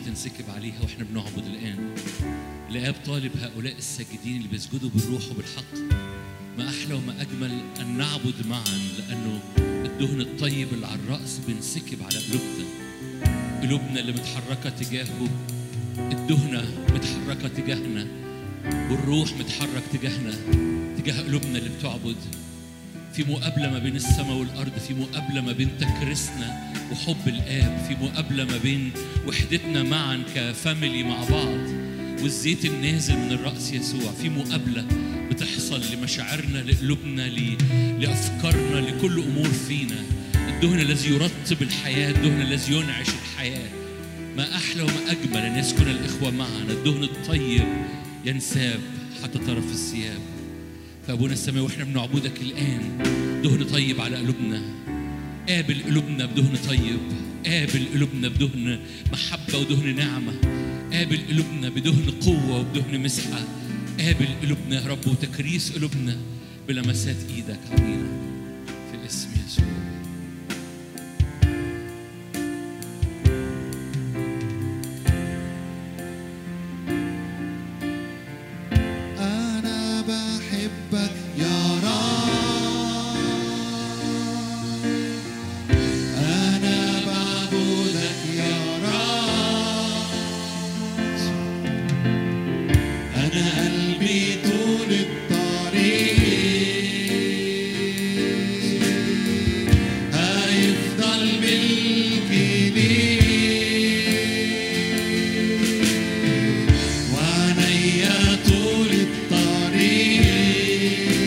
تنسكب عليها واحنا بنعبد الآن الآب طالب هؤلاء الساجدين اللي بيسجدوا بالروح وبالحق ما أحلى وما أجمل أن نعبد معا لأنه الدهن الطيب اللي على الرأس بينسكب على قلوبنا قلوبنا اللي متحركة تجاهه الدهنة متحركة تجاهنا والروح متحرك تجاهنا تجاه قلوبنا اللي بتعبد في مقابلة ما بين السماء والأرض في مقابلة ما بين تكريسنا وحب الآب في مقابلة ما بين وحدتنا معا كفاميلي مع بعض والزيت النازل من الرأس يسوع في مقابلة بتحصل لمشاعرنا لقلوبنا ل- لأفكارنا لكل أمور فينا الدهن الذي يرطب الحياة الدهن الذي ينعش الحياة ما أحلى وما أجمل أن يسكن الإخوة معنا الدهن الطيب ينساب حتى طرف الثياب فأبونا السماوي وإحنا بنعبدك الآن دهن طيب على قلوبنا قابل قلوبنا بدهن طيب قابل قلوبنا بدهن محبة ودهن نعمة قابل قلوبنا بدهن قوة وبدهن مسحة قابل قلوبنا يا رب وتكريس قلوبنا بلمسات إيدك علينا في اسم يسوع أنا بحبك يا رب أنا بعبدك يا رب أنا قلبي طول الطريق هيفضل ملكي ليك وعينيا طول الطريق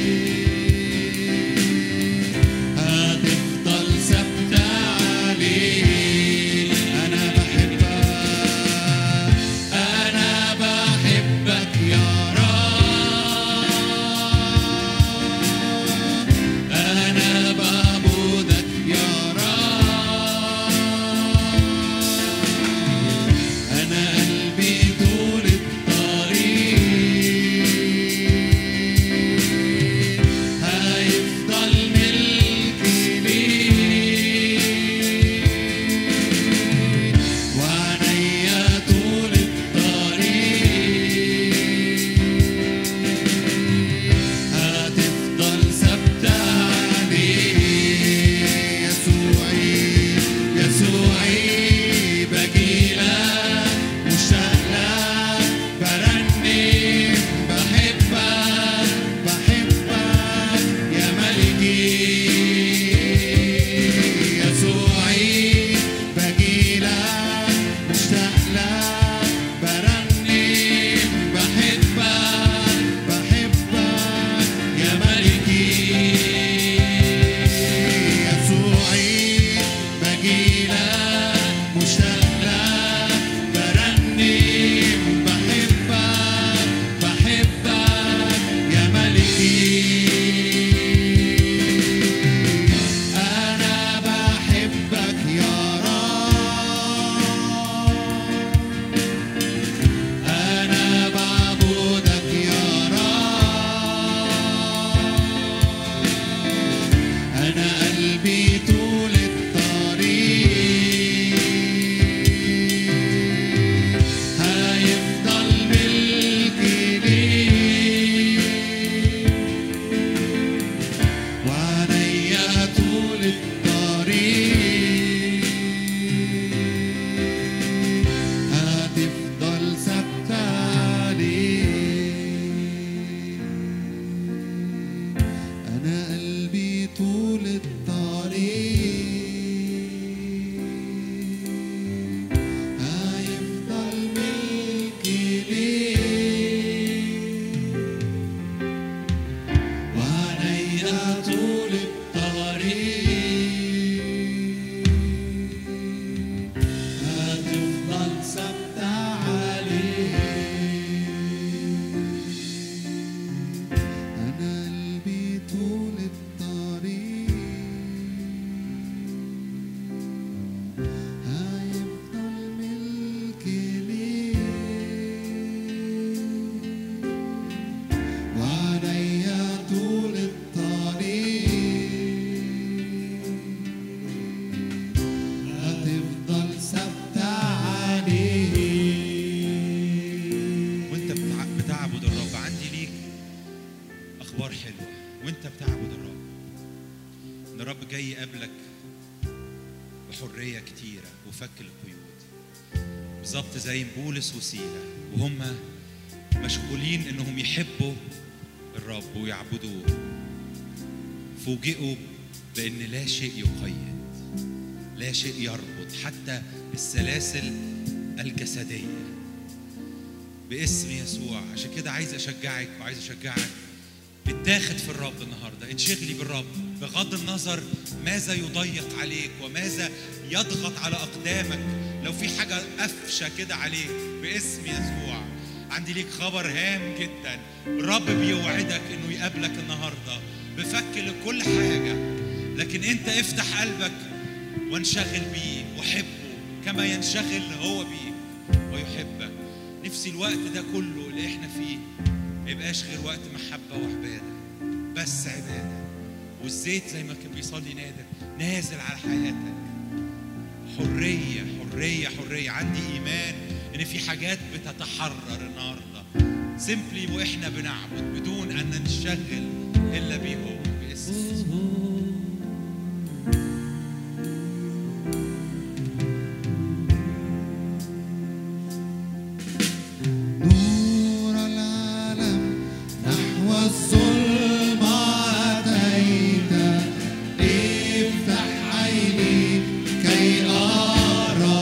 اختبار حلوة وانت بتعبد الرب ان الرب جاي يقابلك بحرية كتيرة وفك القيود بالظبط زي بولس وسيلة وهم مشغولين انهم يحبوا الرب ويعبدوه فوجئوا بان لا شيء يقيد لا شيء يربط حتى السلاسل الجسديه باسم يسوع عشان كده عايز اشجعك وعايز اشجعك اتاخد في الرب النهارده انشغلي بالرب بغض النظر ماذا يضيق عليك وماذا يضغط على اقدامك لو في حاجه قفشه كده عليك باسم يسوع عندي ليك خبر هام جدا الرب بيوعدك انه يقابلك النهارده بفك لكل حاجه لكن انت افتح قلبك وانشغل بيه وحبه كما ينشغل هو بيك ويحبك نفسي الوقت ده كله اللي احنا فيه ما يبقاش غير وقت محبة وعبادة بس عبادة والزيت زي ما كان بيصلي نادر نازل على حياتك حرية حرية حرية عندي إيمان إن في حاجات بتتحرر النهاردة سيمبلي وإحنا بنعبد بدون أن ننشغل إلا بيه هو باسم يسوع. نور العالم نحو الظلم أتيت افتح عيني كي أرى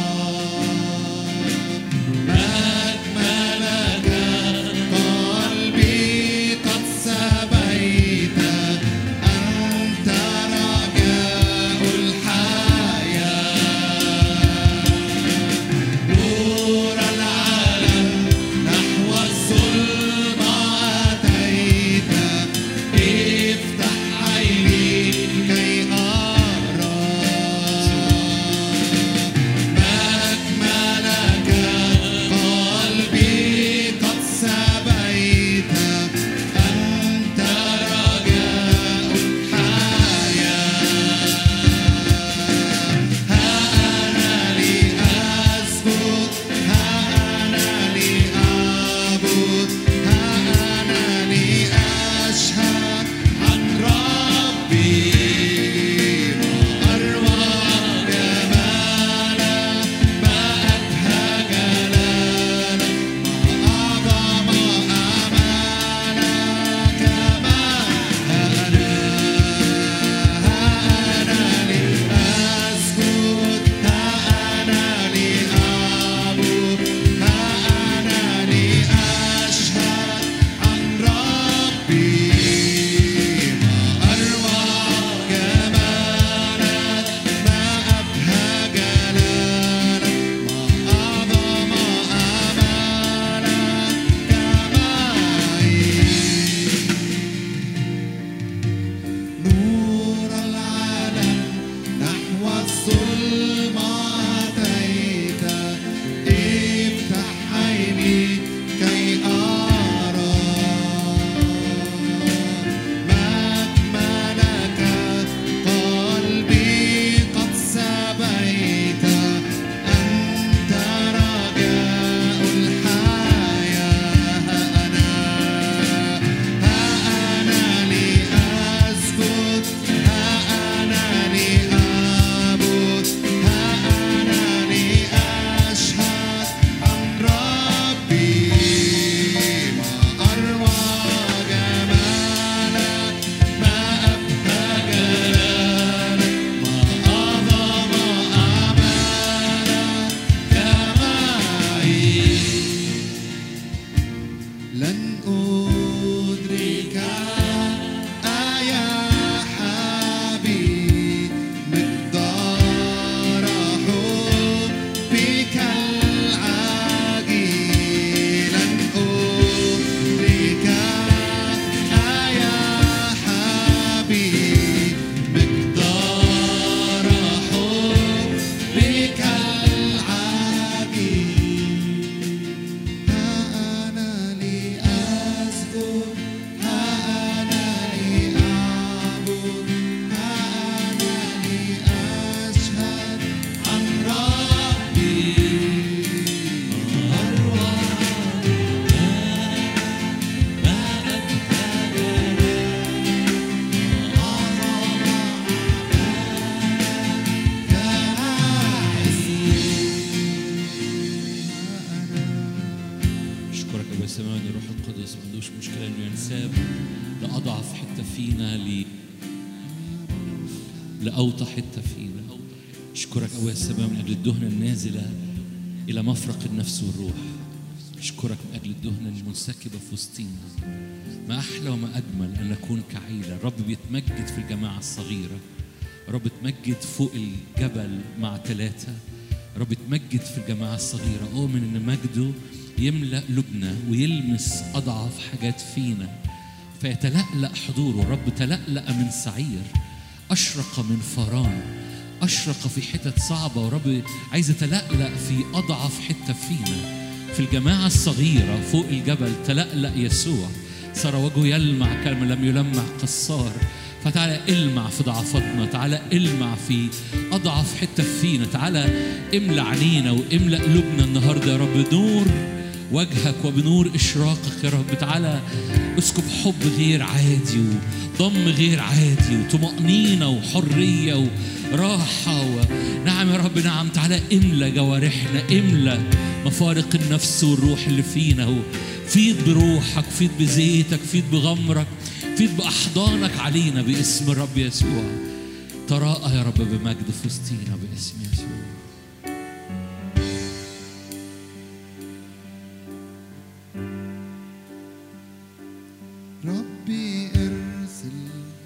مجملك قلبي قد سبيت أشكرك أبو السماوي إن الروح القدس ما عندوش مشكلة إنه ينساب لأضعف حتة فينا ل لأوطى حتة فينا أشكرك أبو السماوي من أجل الدهنة النازلة إلى مفرق النفس والروح أشكرك من أجل الدهنة المنسكبة في وسطينا ما أحلى وما أجمل أن نكون كعيلة الرب بيتمجد في الجماعة الصغيرة رب تمجد فوق الجبل مع ثلاثة رب تمجد في الجماعة الصغيرة أؤمن إن مجده يملأ لبنا ويلمس أضعف حاجات فينا فيتلألأ حضوره رب تلألأ من سعير أشرق من فران أشرق في حتت صعبة ورب عايز يتلألأ في أضعف حتة فينا في الجماعة الصغيرة فوق الجبل تلألأ يسوع صار وجهه يلمع كلمة لم يلمع قصار فتعالى المع في ضعفاتنا تعالى المع في أضعف حتة فينا تعالى املى عينينا واملأ قلوبنا النهاردة يا رب نور وجهك وبنور إشراقك يا رب تعالى اسكب حب غير عادي وضم غير عادي وطمأنينة وحرية وراحة و... نعم يا رب نعم تعالى املى جوارحنا املى مفارق النفس والروح اللي فينا فيض بروحك فيض بزيتك فيض بغمرك فيض بأحضانك علينا باسم الرب يسوع تراءى يا رب بمجد في وسطينا باسم يسوع ربي ارسل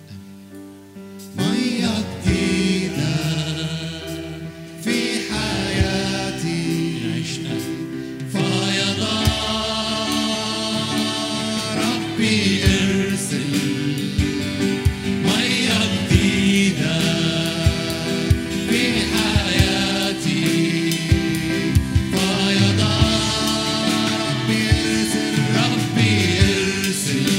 مية جديدة في حياتي إن عشنا فيضان ربي ارسل مية جديدة في حياتي فيضان ربي ارسل ربي ارسل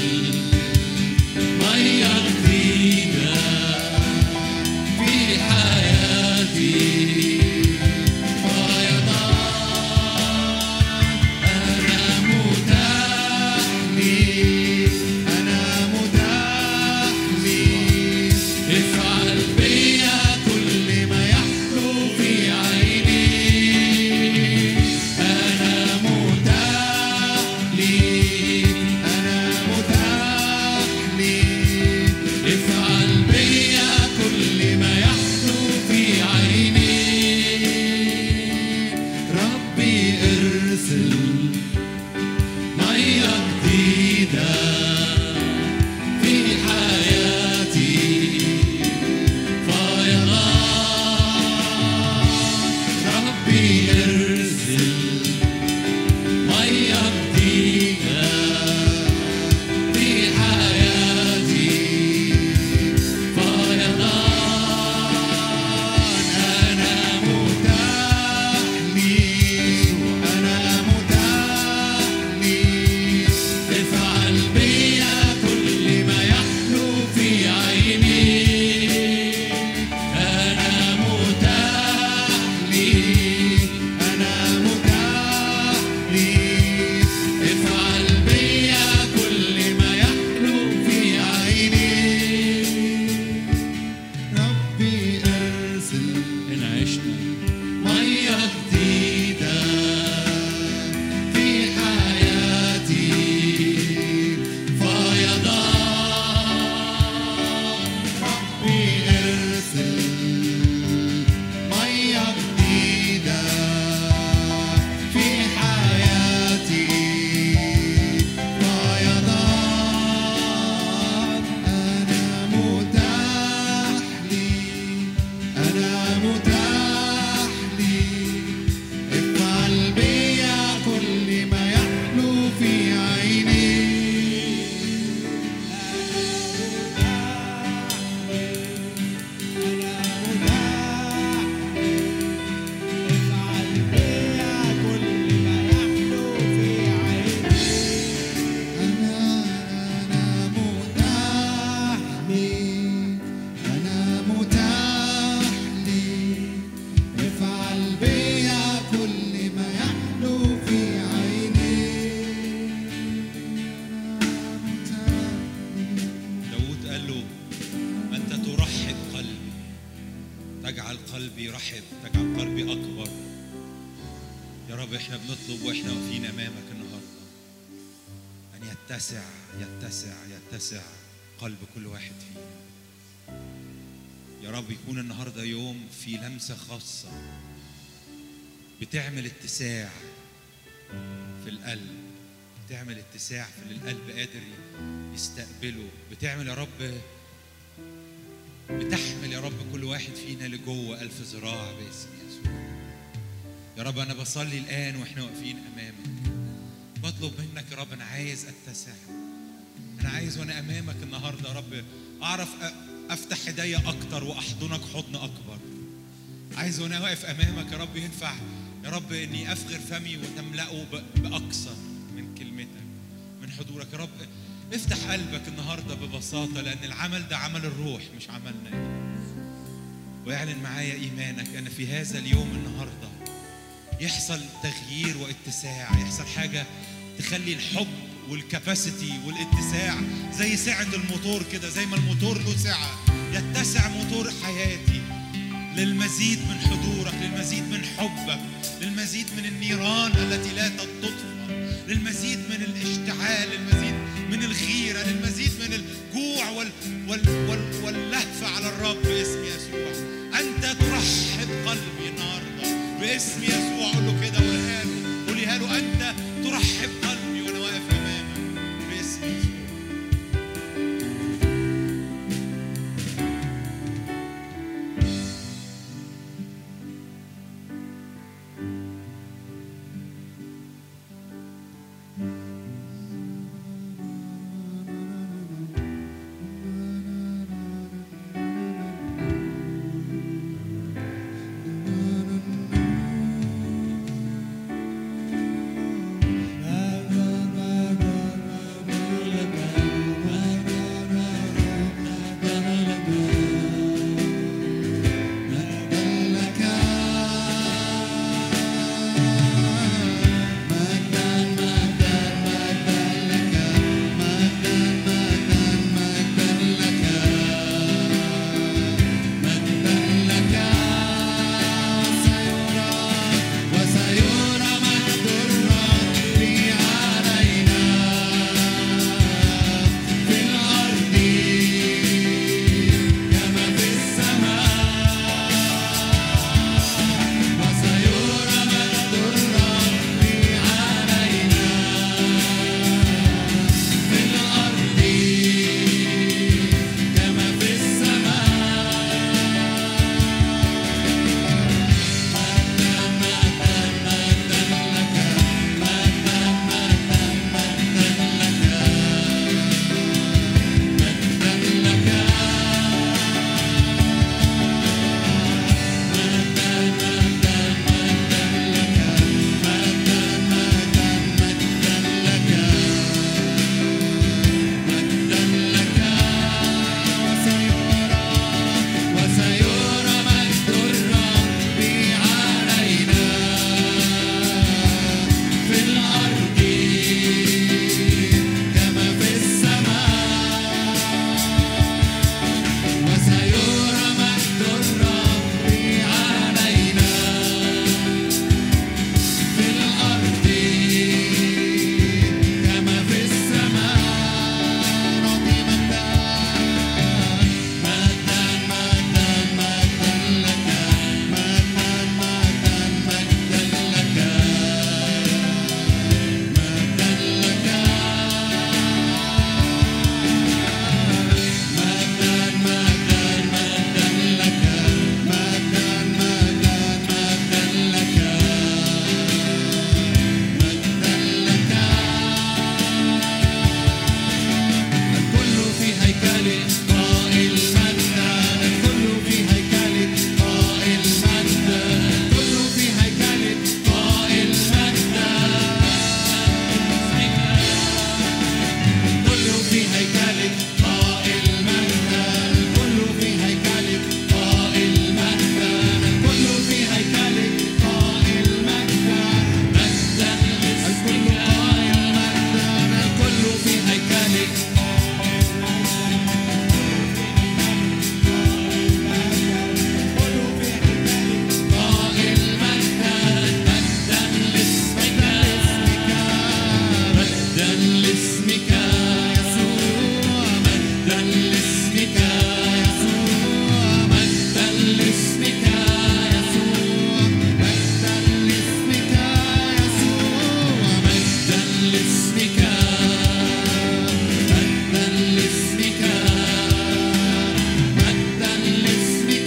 مية جديدة في حياتي فيضان أنا متاح لي أنا متاح لي افعل بيا كل ما يحلو في عيني أنا متاح لي أنا متاح لي افعل بيا كل ما يحلو في عيني ربي ارسل مية جديدة في حياتي فيضان ربي ارسل مية جديدة في حياتي فيضان أنا متاح لي أنا متاح لي افعل بيا كل ما يحلو في عيني أنا متاح لي أنا متاح لي افعل بيا كل ما يحلو في عيني ربي ارسل إن عشنا مية جديدة في حياتي فيضان ربي ارسل مية جديدة في حياتي فيضان أنا متاح لي أنا متاح لي افعل بيا كل ما يحلو في عيني أنا أنا متاح لي أنا متاح لي افعل بيا كل ما يحلو في عيني أنا متاح داود قال له أنت ترحب قلبي تجعل قلبي رحب تجعل قلبي أكبر يا رب احنا بنطلب واحنا واقفين أمامك النهاردة يتسع يتسع يتسع قلب كل واحد فينا يا رب يكون النهارده يوم في لمسه خاصه بتعمل اتساع في القلب بتعمل اتساع في اللي القلب قادر يستقبله بتعمل يا رب بتحمل يا رب كل واحد فينا لجوه ألف ذراع باسم يسوع يا رب أنا بصلي الآن وإحنا واقفين أمامك بطلب منك يا رب أنا عايز أتسع أنا عايز وأنا أمامك النهاردة يا رب أعرف أ- أفتح إيديا أكتر وأحضنك حضن أكبر عايز وأنا واقف أمامك يا رب ينفع يا رب إني أفغر فمي وتملأه ب- بأكثر من كلمتك من حضورك يا رب افتح قلبك النهارده ببساطه لان العمل ده عمل الروح مش عملنا واعلن معايا ايمانك ان في هذا اليوم النهارده يحصل تغيير واتساع يحصل حاجه تخلي الحب والكباسيتي والاتساع زي سعه الموتور كده زي ما الموتور له سعه يتسع موتور حياتي للمزيد من حضورك للمزيد من حبك للمزيد من النيران التي لا تطفأ للمزيد من الاشتعال للمزيد من الغيرة للمزيد من الجوع وال وال وال واللهفة على الرب باسم يسوع أنت ترحب قلبي النهاردة باسم يسوع قول له كده قولها له قوليها له أنت ترحب قلبي وأنا واقف أمامك باسم يسوع لاسمك لاسمك مجدا لاسمك مجدا لاسمك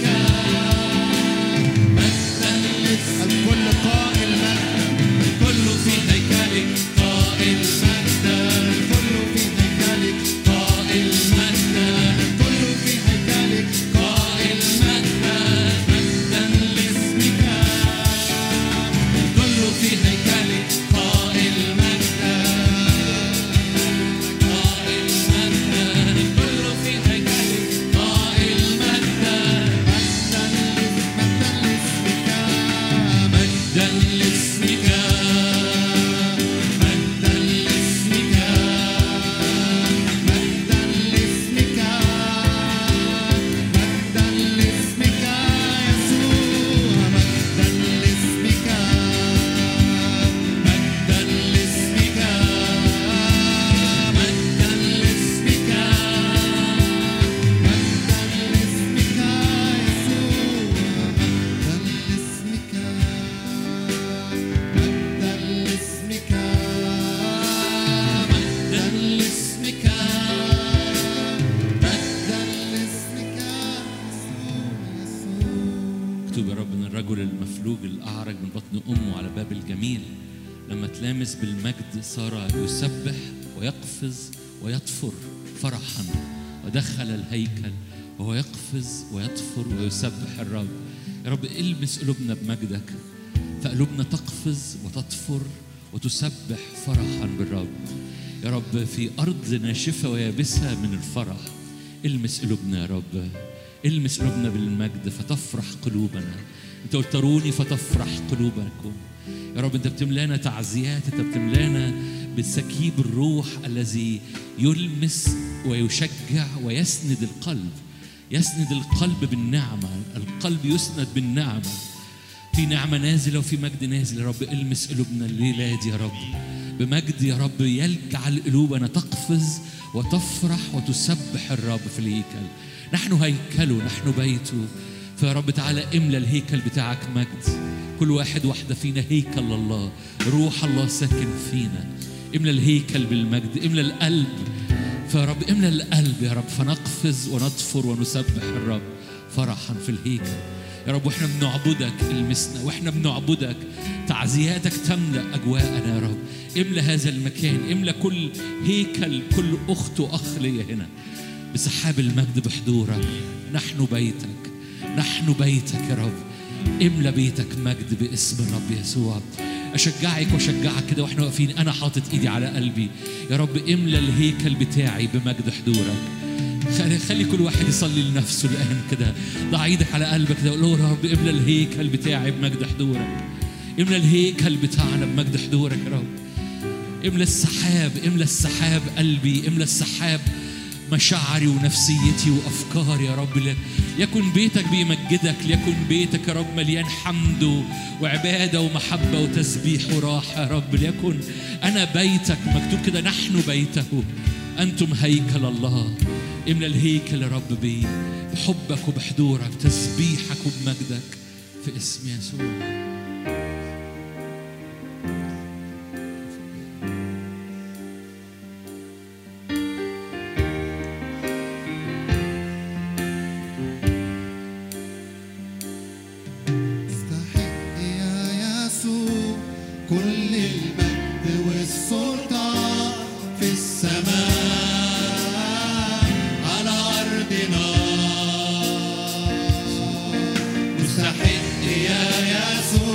مجدا لاسمك الكل قائل مجدا الكل في هيكلك قائل مجدا الكل في هيكلك قائل مجدا الكل في هيكلك قائل مجدا مجدا لاسمك الكل في هيكلك قائل مجدا قائل مجدا الكل في هيكلك قائل مجدا مجدا مجدا لاسمك مجدا لاسمك مجدا لاسمك مجدا لاسمك يسوع مجدا لاسمك مجدا لاسمك مجدا لاسمك مجدا لاسمك يسوع مجدا لاسمك مجدا لاسمك مجدا لاسمك مجدا لاسمك يسوع يسوع اكتب يا رب ان الرجل المفلوج الاعرج من بطن امه على باب الجميل لما تلامس بالمجد صار يسبح ويقفز ويطفر فرحا ودخل الهيكل وهو يقفز ويطفر ويسبح الرب يا رب المس قلوبنا بمجدك فقلوبنا تقفز وتطفر وتسبح فرحا بالرب يا رب في ارض ناشفه ويابسه من الفرح المس قلوبنا يا رب المس قلوبنا بالمجد فتفرح قلوبنا انت قلت تروني فتفرح قلوبكم يا رب انت بتملانا تعزيات انت بتملانا بسكيب الروح الذي يلمس ويشجع ويسند القلب يسند القلب بالنعمه القلب يسند بالنعمه في نعمة نازلة وفي مجد نازل يا رب المس قلوبنا الليلة دي يا رب بمجد يا رب يجعل قلوبنا تقفز وتفرح وتسبح الرب في الهيكل نحن هيكله نحن بيته فيا رب تعالى املى الهيكل بتاعك مجد كل واحد واحدة فينا هيكل الله روح الله ساكن فينا املى الهيكل بالمجد املى القلب فيا رب املى القلب يا رب فنقفز ونطفر ونسبح الرب فرحا في الهيكل يا رب واحنا بنعبدك المسنا واحنا بنعبدك تعزياتك تملا اجواءنا يا رب املا هذا المكان املا كل هيكل كل اخت واخ ليا هنا بسحاب المجد بحضورك نحن بيتك نحن بيتك يا رب املا بيتك مجد باسم الرب يسوع اشجعك واشجعك كده واحنا واقفين انا حاطط ايدي على قلبي يا رب املا الهيكل بتاعي بمجد حضورك خلي, خلي كل واحد يصلي لنفسه الان كده ضع ايدك على قلبك كده وقول له يا رب املا الهيكل بتاعي بمجد حضورك املا الهيكل بتاعنا بمجد حضورك يا رب املا السحاب املا السحاب قلبي املا السحاب مشاعري ونفسيتي وافكاري يا رب ل- يكن بيتك بيمجدك ليكن بيتك يا رب مليان حمد وعباده ومحبه وتسبيح وراحه يا رب ليكن انا بيتك مكتوب كده نحن بيته انتم هيكل الله املا الهيكل يا رب بي بحبك وبحضورك تسبيحك وبمجدك في اسم يسوع استحق يا يسوع كل المجد والسلطان في السماء على أرضنا مستحق يا يسوع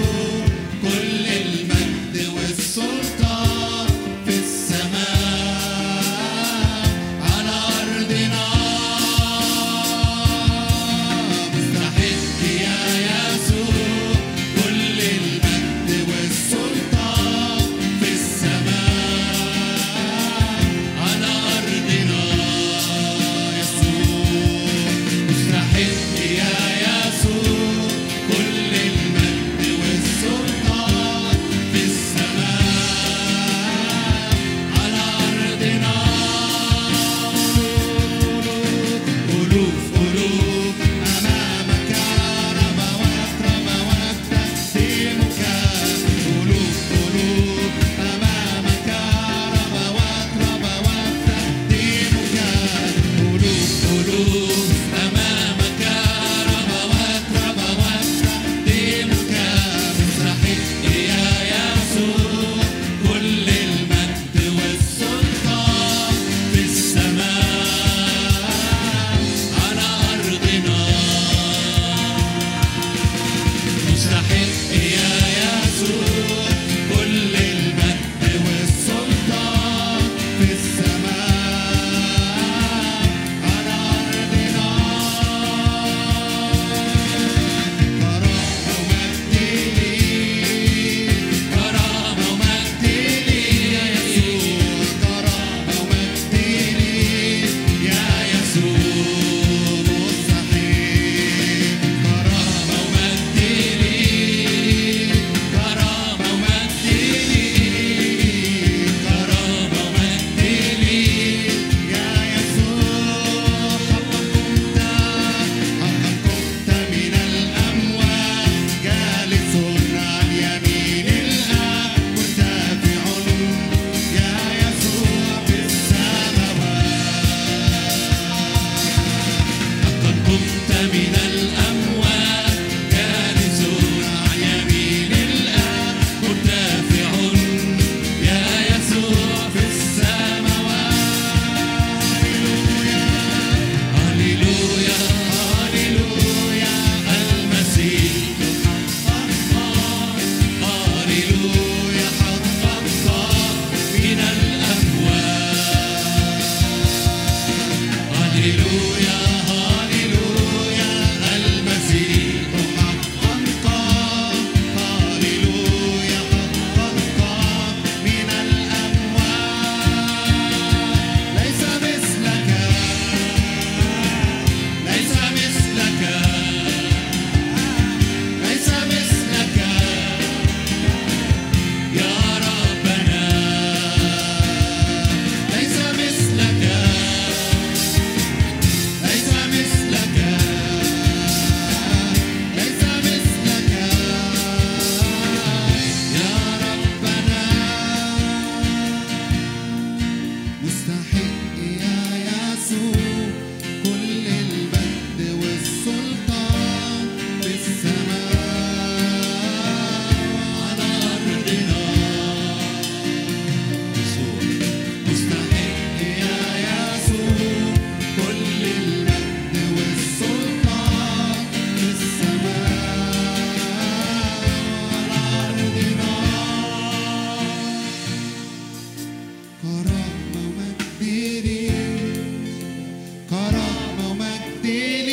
كرامة ومجد ليك كرامة ومجد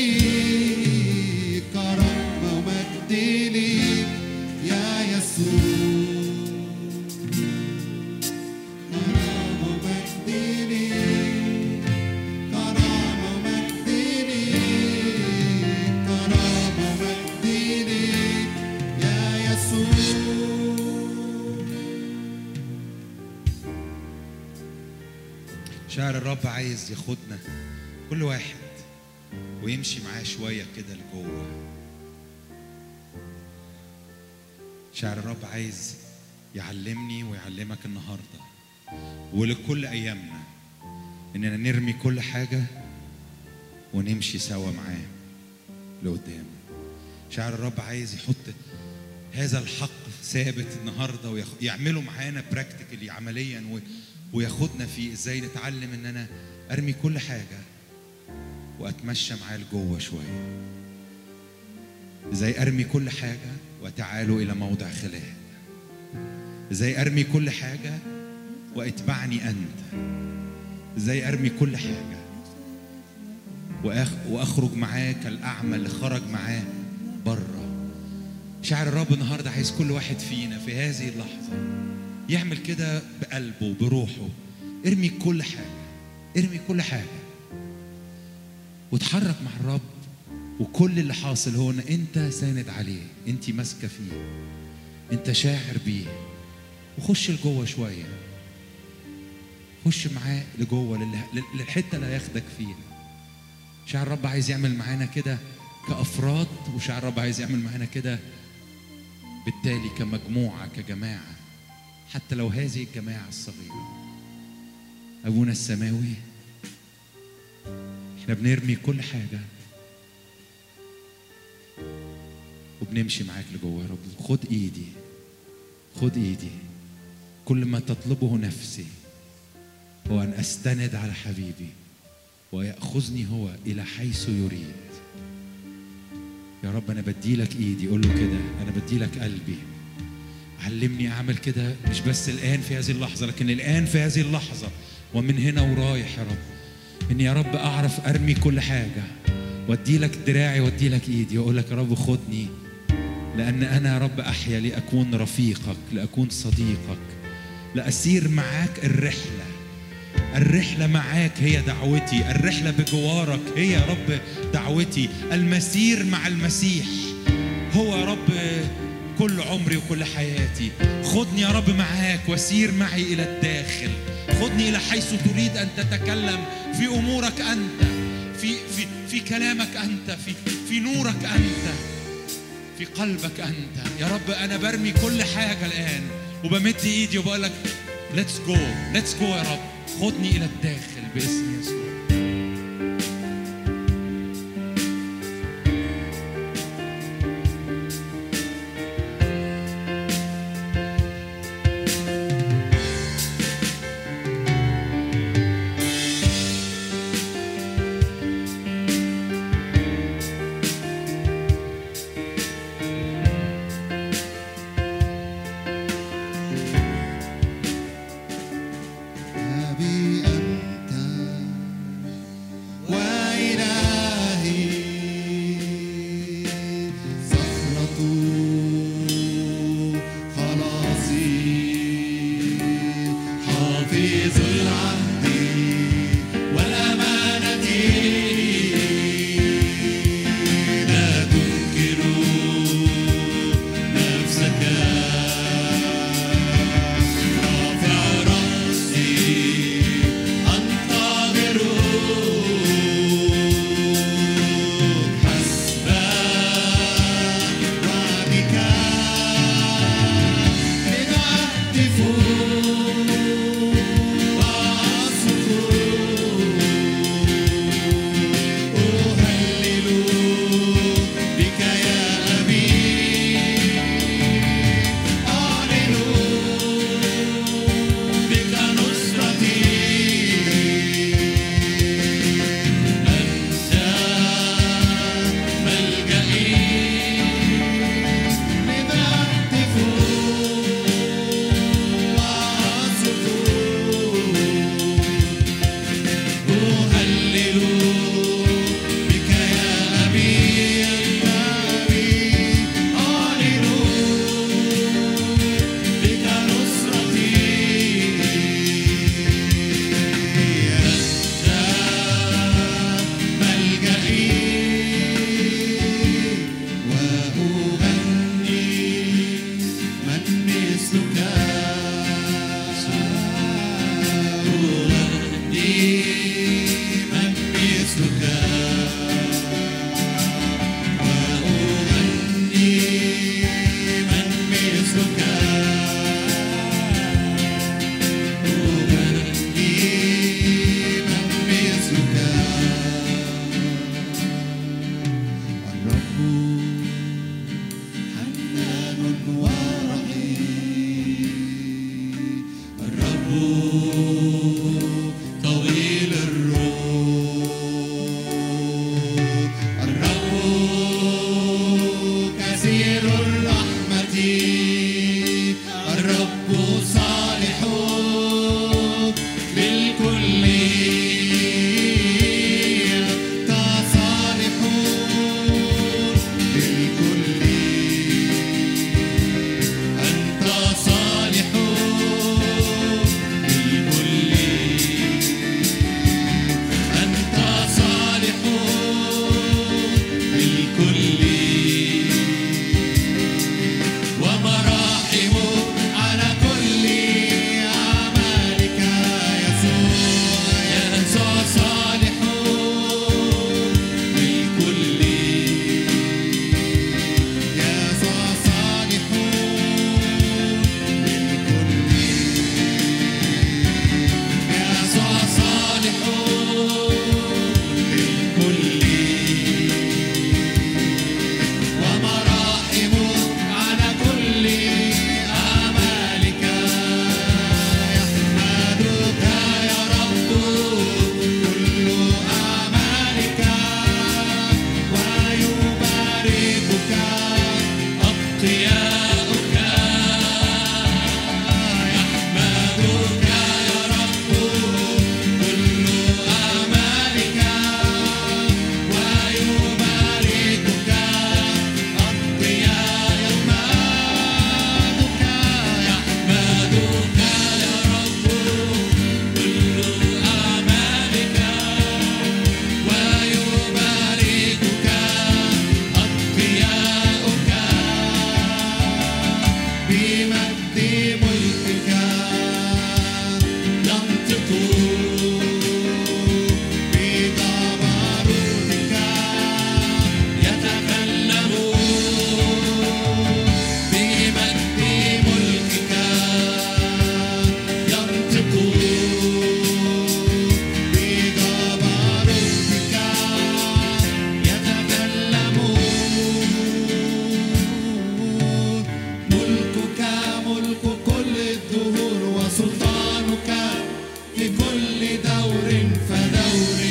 ليك كرامة ومجد ليك يا يسوع كرامة ومجد ليك كرامة ومجد ليك كرامة ومجد ليك يا يسوع شاعر الرب عايز ياخدنا كل واحد ويمشي معاه شوية كده لجوه شاعر الرب عايز يعلمني ويعلمك النهاردة ولكل أيامنا إننا نرمي كل حاجة ونمشي سوا معاه لقدام شاعر الرب عايز يحط هذا الحق ثابت النهارده ويعمله معانا براكتيكالي عمليا و- وياخدنا في ازاي نتعلم ان انا ارمي كل حاجه واتمشى معاه لجوه شويه ازاي ارمي كل حاجه وتعالوا الى موضع خلاء ازاي ارمي كل حاجه واتبعني انت ازاي ارمي كل حاجه وأخ- واخرج معاه كالاعمى اللي خرج معاه بره شاعر الرب النهارده عايز كل واحد فينا في هذه اللحظه يعمل كده بقلبه بروحه ارمي كل حاجه ارمي كل حاجه وتحرك مع الرب وكل اللي حاصل هو ان انت ساند عليه انت ماسكه فيه انت شاعر بيه وخش لجوه شويه خش معاه لجوه لل- للحته اللي هياخدك فيها شاعر الرب عايز يعمل معانا كده كافراد وشاعر الرب عايز يعمل معانا كده بالتالي كمجموعه كجماعه حتى لو هذه الجماعه الصغيره ابونا السماوي احنا بنرمي كل حاجه وبنمشي معاك لجوه يا رب خد ايدي خد ايدي كل ما تطلبه نفسي هو ان استند على حبيبي ويأخذني هو إلى حيث يريد يا رب أنا بديلك إيدي قول له كده أنا بديلك قلبي علمني أعمل كده مش بس الآن في هذه اللحظة لكن الآن في هذه اللحظة ومن هنا ورايح يا رب إني يا رب أعرف أرمي كل حاجة وأديلك دراعي وأديلك إيدي وأقول لك يا رب خدني لأن أنا يا رب أحيا لأكون رفيقك لأكون صديقك لأسير معاك الرحلة الرحلة معاك هي دعوتي الرحلة بجوارك هي يا رب دعوتي المسير مع المسيح هو يا رب كل عمري وكل حياتي خدني يا رب معاك وسير معي إلى الداخل خدني إلى حيث تريد أن تتكلم في أمورك أنت في في في كلامك أنت في في نورك أنت في قلبك أنت يا رب أنا برمي كل حاجة الآن وبمد إيدي وبقول لك ليتس جو ليتس جو يا رب خدني إلى الداخل باسم يسوع أبي أنت بجبروتك يتكلم بمجد ملكك ينطق بجبروتك يتكلم ملكك ملك كل الدهور وسلطانك في كل دور فدور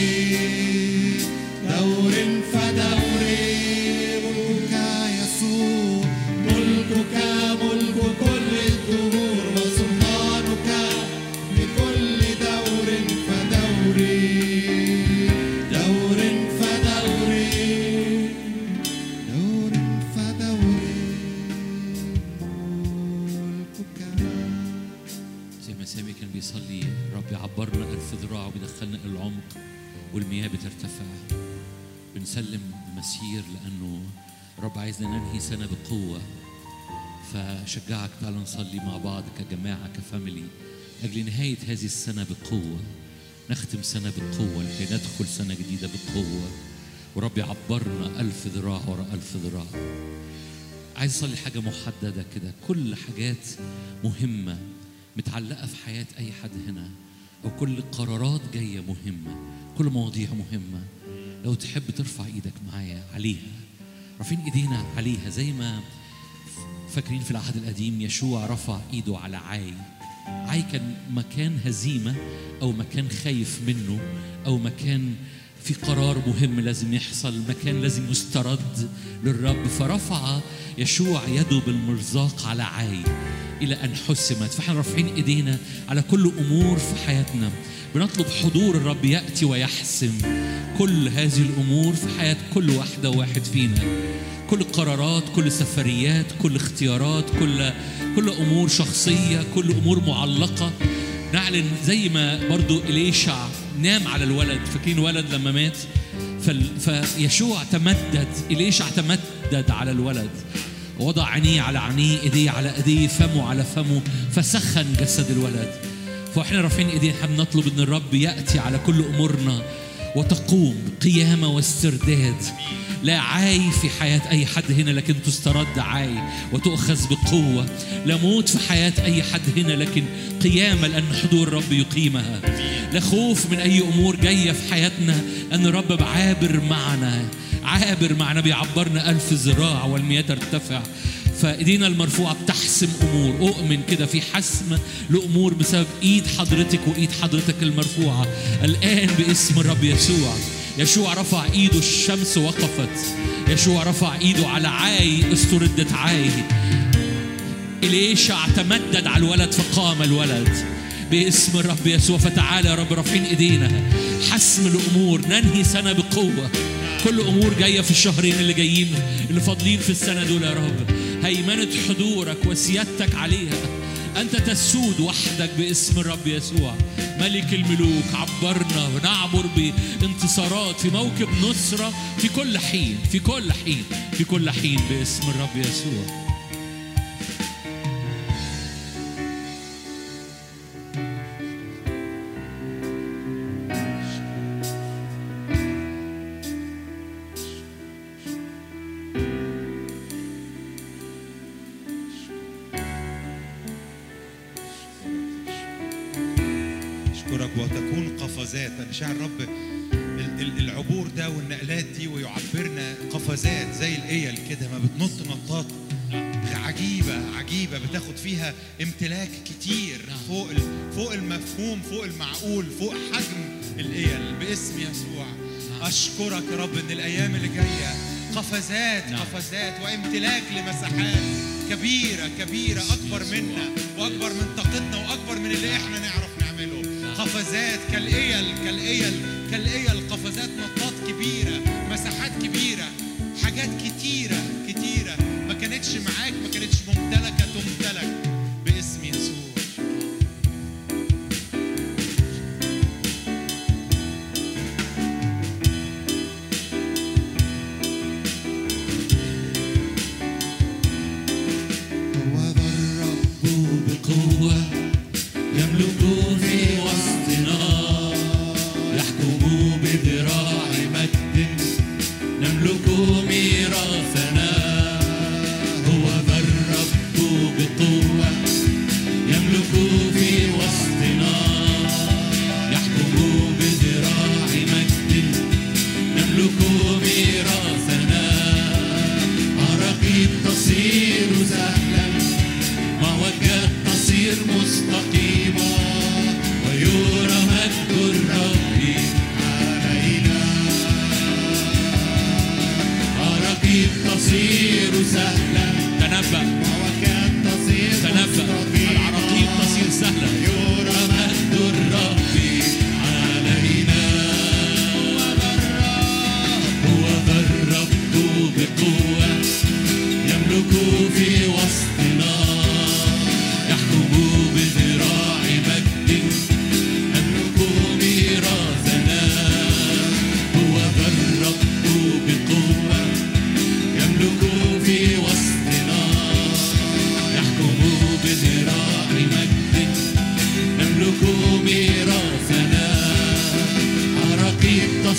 دور فدور ملكك يسوع ملكك ملك كل الدهور وسلطانك في كل دور فدور دور فدور دور فدور ملكك زي ما سامي كان بيصلي رب يعبرنا ألف ذراع وبيدخلنا إلى العمق والمياه بترتفع بنسلم المسير لأنه رب عايزنا ننهي سنة بقوة فشجعك تعالى نصلي مع بعض كجماعة كفاميلي أجل نهاية هذه السنة بقوة نختم سنة بقوة لكي ندخل سنة جديدة بقوة ورب يعبرنا ألف ذراع وراء ألف ذراع عايز اصلي حاجه محدده كده كل حاجات مهمه متعلقه في حياه اي حد هنا او كل قرارات جايه مهمه كل مواضيع مهمه لو تحب ترفع ايدك معايا عليها رافعين ايدينا عليها زي ما فاكرين في العهد القديم يشوع رفع ايده على عاي عاي كان مكان هزيمه او مكان خايف منه او مكان في قرار مهم لازم يحصل مكان لازم يسترد للرب فرفع يشوع يده بالمرزاق على عاي الى ان حسمت فاحنا رافعين ايدينا على كل امور في حياتنا بنطلب حضور الرب ياتي ويحسم كل هذه الامور في حياه كل واحده وواحد فينا كل قرارات كل سفريات كل اختيارات كل كل امور شخصيه كل امور معلقه نعلن زي ما برضو إليشع نام على الولد فاكرين ولد لما مات فال- فيشوع تمدد إليشع تمدد على الولد وضع عينيه على عينيه ايديه على ايديه فمه على فمه فسخن جسد الولد فاحنا رافعين ايدينا احنا بنطلب ان الرب ياتي على كل امورنا وتقوم قيامه واسترداد لا عاي في حياة أي حد هنا لكن تسترد عاي وتؤخذ بقوة لا موت في حياة أي حد هنا لكن قيامة لأن حضور الرب يقيمها لا خوف من أي أمور جاية في حياتنا أن الرب عابر معنا عابر معنا بيعبرنا ألف ذراع والمياه ترتفع فايدينا المرفوعه بتحسم امور اؤمن كده في حسم لامور بسبب ايد حضرتك وايد حضرتك المرفوعه الان باسم الرب يسوع يشوع رفع ايده الشمس وقفت يشوع رفع ايده على عاي استردت عاي إليشع تمدد على الولد فقام الولد باسم الرب يسوع فتعالى يا رب رافعين ايدينا حسم الامور ننهي سنه بقوه كل امور جايه في الشهرين اللي جايين اللي فاضلين في السنه دول يا رب هيمنه حضورك وسيادتك عليها انت تسود وحدك باسم الرب يسوع ملك الملوك عبرنا ونعبر بانتصارات في موكب نصره في كل حين في كل حين في كل حين باسم الرب يسوع اشكرك وتكون قفزات انا شاعر الرب ال- ال- العبور ده والنقلات دي ويعبرنا قفزات زي الايل كده ما بتنط نطات عجيبه عجيبه بتاخد فيها امتلاك كتير فوق ال- فوق المفهوم فوق المعقول فوق حجم الايل باسم يسوع اشكرك يا رب ان الايام اللي جايه قفزات نعم. قفزات وامتلاك لمساحات كبيره كبيره اكبر منا واكبر من طاقتنا واكبر من اللي احنا نعرف نعمله قفزات كالايل كالايل كالايل قفزات نطاط كبيره مساحات كبيره حاجات كتيره كتيره ما كانتش معاك ما كانتش ممتلكه تمتلك باسم يسوع هو ذا الرب قوة يملك في وسطنا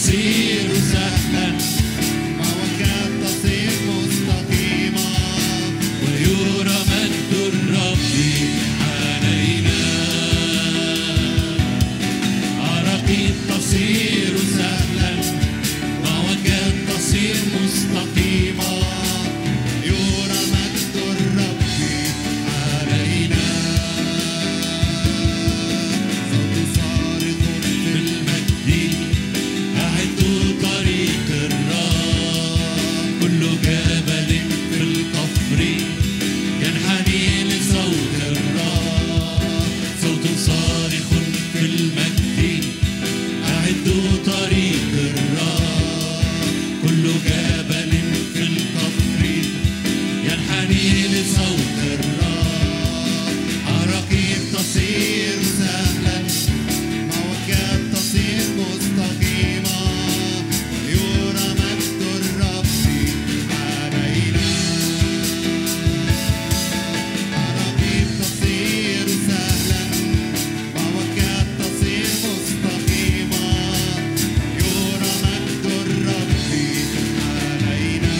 تصير سهلا مواكب تصير مستقيمة ويرى مجد الرب علينا عراقيب تصير سهلا مواكب تصير مستقيمة يرى مجد الرب علينا صوت صارخ في المجد أعدوا طريق الرب كل جبل في القفر ينحني لصوت الرب صوت صارخ في المجد أعدوا طريق الرب كل جبل في القفر ينحني لصوت الرب عراقيب تصير سهلا مواكب تصير مستقيمة يرى مجد الرب علينا عراقيب تصير سهلا مواكب تصير مستقيمة يرى مجد الرب علينا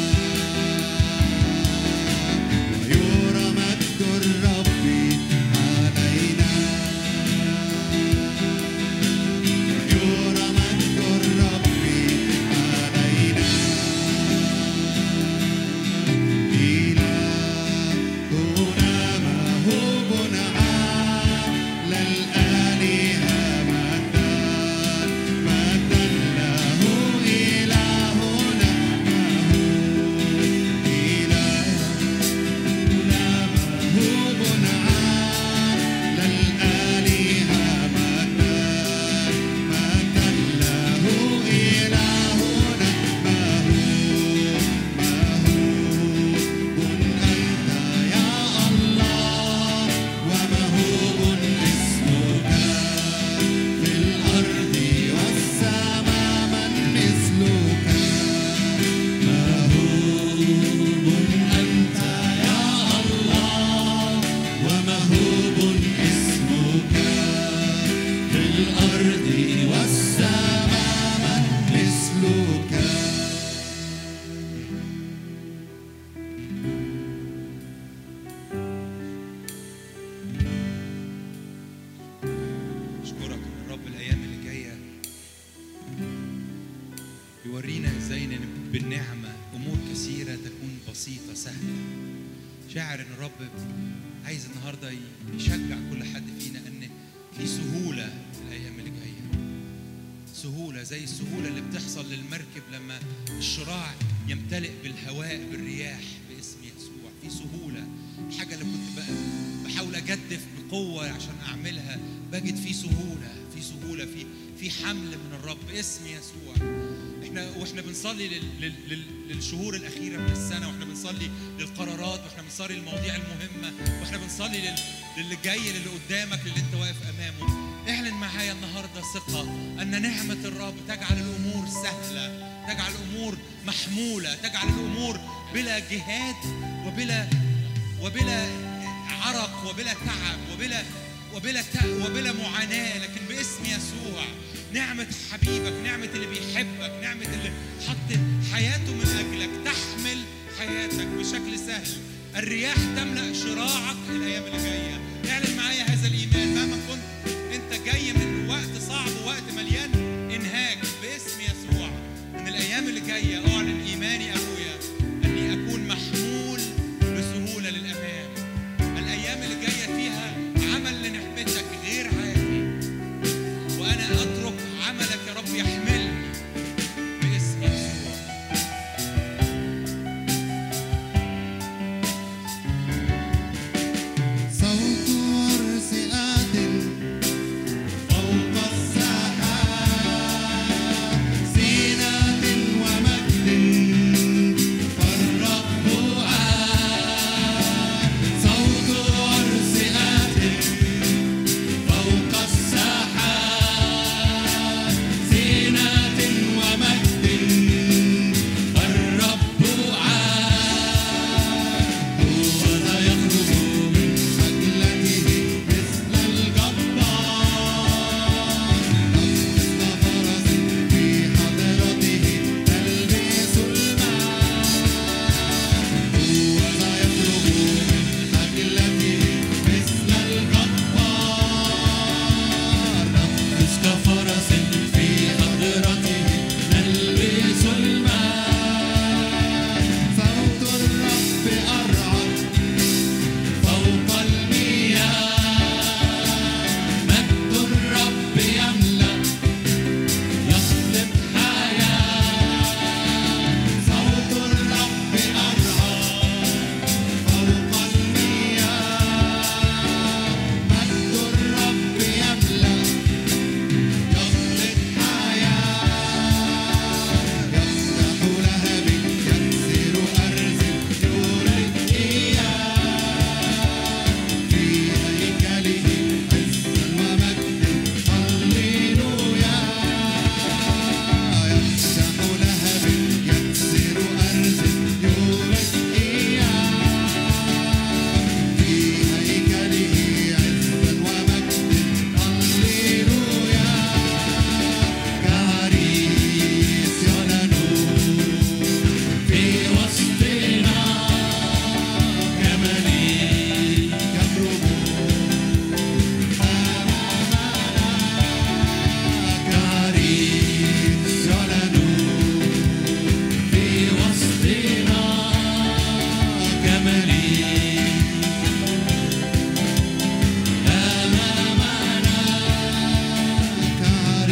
يرى مجد الرب علينا يرى مجد الرب علينا إلهنا مهوب على الآلهة مجدا مجدا له إلهنا مهوب إلهنا مهوب على الآلهة مجدا مجدا له إلهنا مهوب مهوب أنت يا الله ومهوب اسمك في الأرض والسماء من مثلك مهوب أنت يا الله ومهوب اسمك في الأرض والسماء من مثلك اشكرك ان الرب الايام اللي جايه يورينا ازاي إن بالنعمه امور كثيره تكون بسيطه سهله شاعر ان الرب عايز النهارده يشجع كل حد فينا ان في سهوله في الايام اللي جايه سهوله زي السهوله اللي بتحصل للمركب لما الشراع يمتلئ بالهواء بالرياح باسم يسوع في سهوله الحاجه اللي كنت بقى بحاول اجدف بقوه عشان اعملها بجد في سهوله في سهوله في في حمل من الرب باسم يسوع احنا واحنا بنصلي لل لل لل للشهور الاخيره من السنه واحنا بنصلي للقرارات واحنا بنصلي للمواضيع المهمه واحنا بنصلي لل للي جاي للي قدامك للي انت واقف امامه اعلن معايا النهارده ثقه ان نعمه الرب تجعل الامور سهله تجعل الامور محموله تجعل الامور بلا جهاد وبلا وبلا عرق وبلا تعب وبلا وبلا ت- وبلا معاناه لكن باسم يسوع نعمه حبيبك نعمه اللي بيحبك نعمه اللي حط حياته من اجلك تحمل حياتك بشكل سهل الرياح تملا شراعك الايام اللي جايه اعلن معايا هذا الايمان مهما كنت انت جاي من وقت صعب ووقت مليان انهاك باسم يسوع من الايام اللي جايه اعلن ايماني ابويا اني اكون محمول بسهوله للامام الايام اللي جايه فيها عمل لنعمتك غير عادي وانا اترك عملك يا رب يحملني باسم يسوع صوت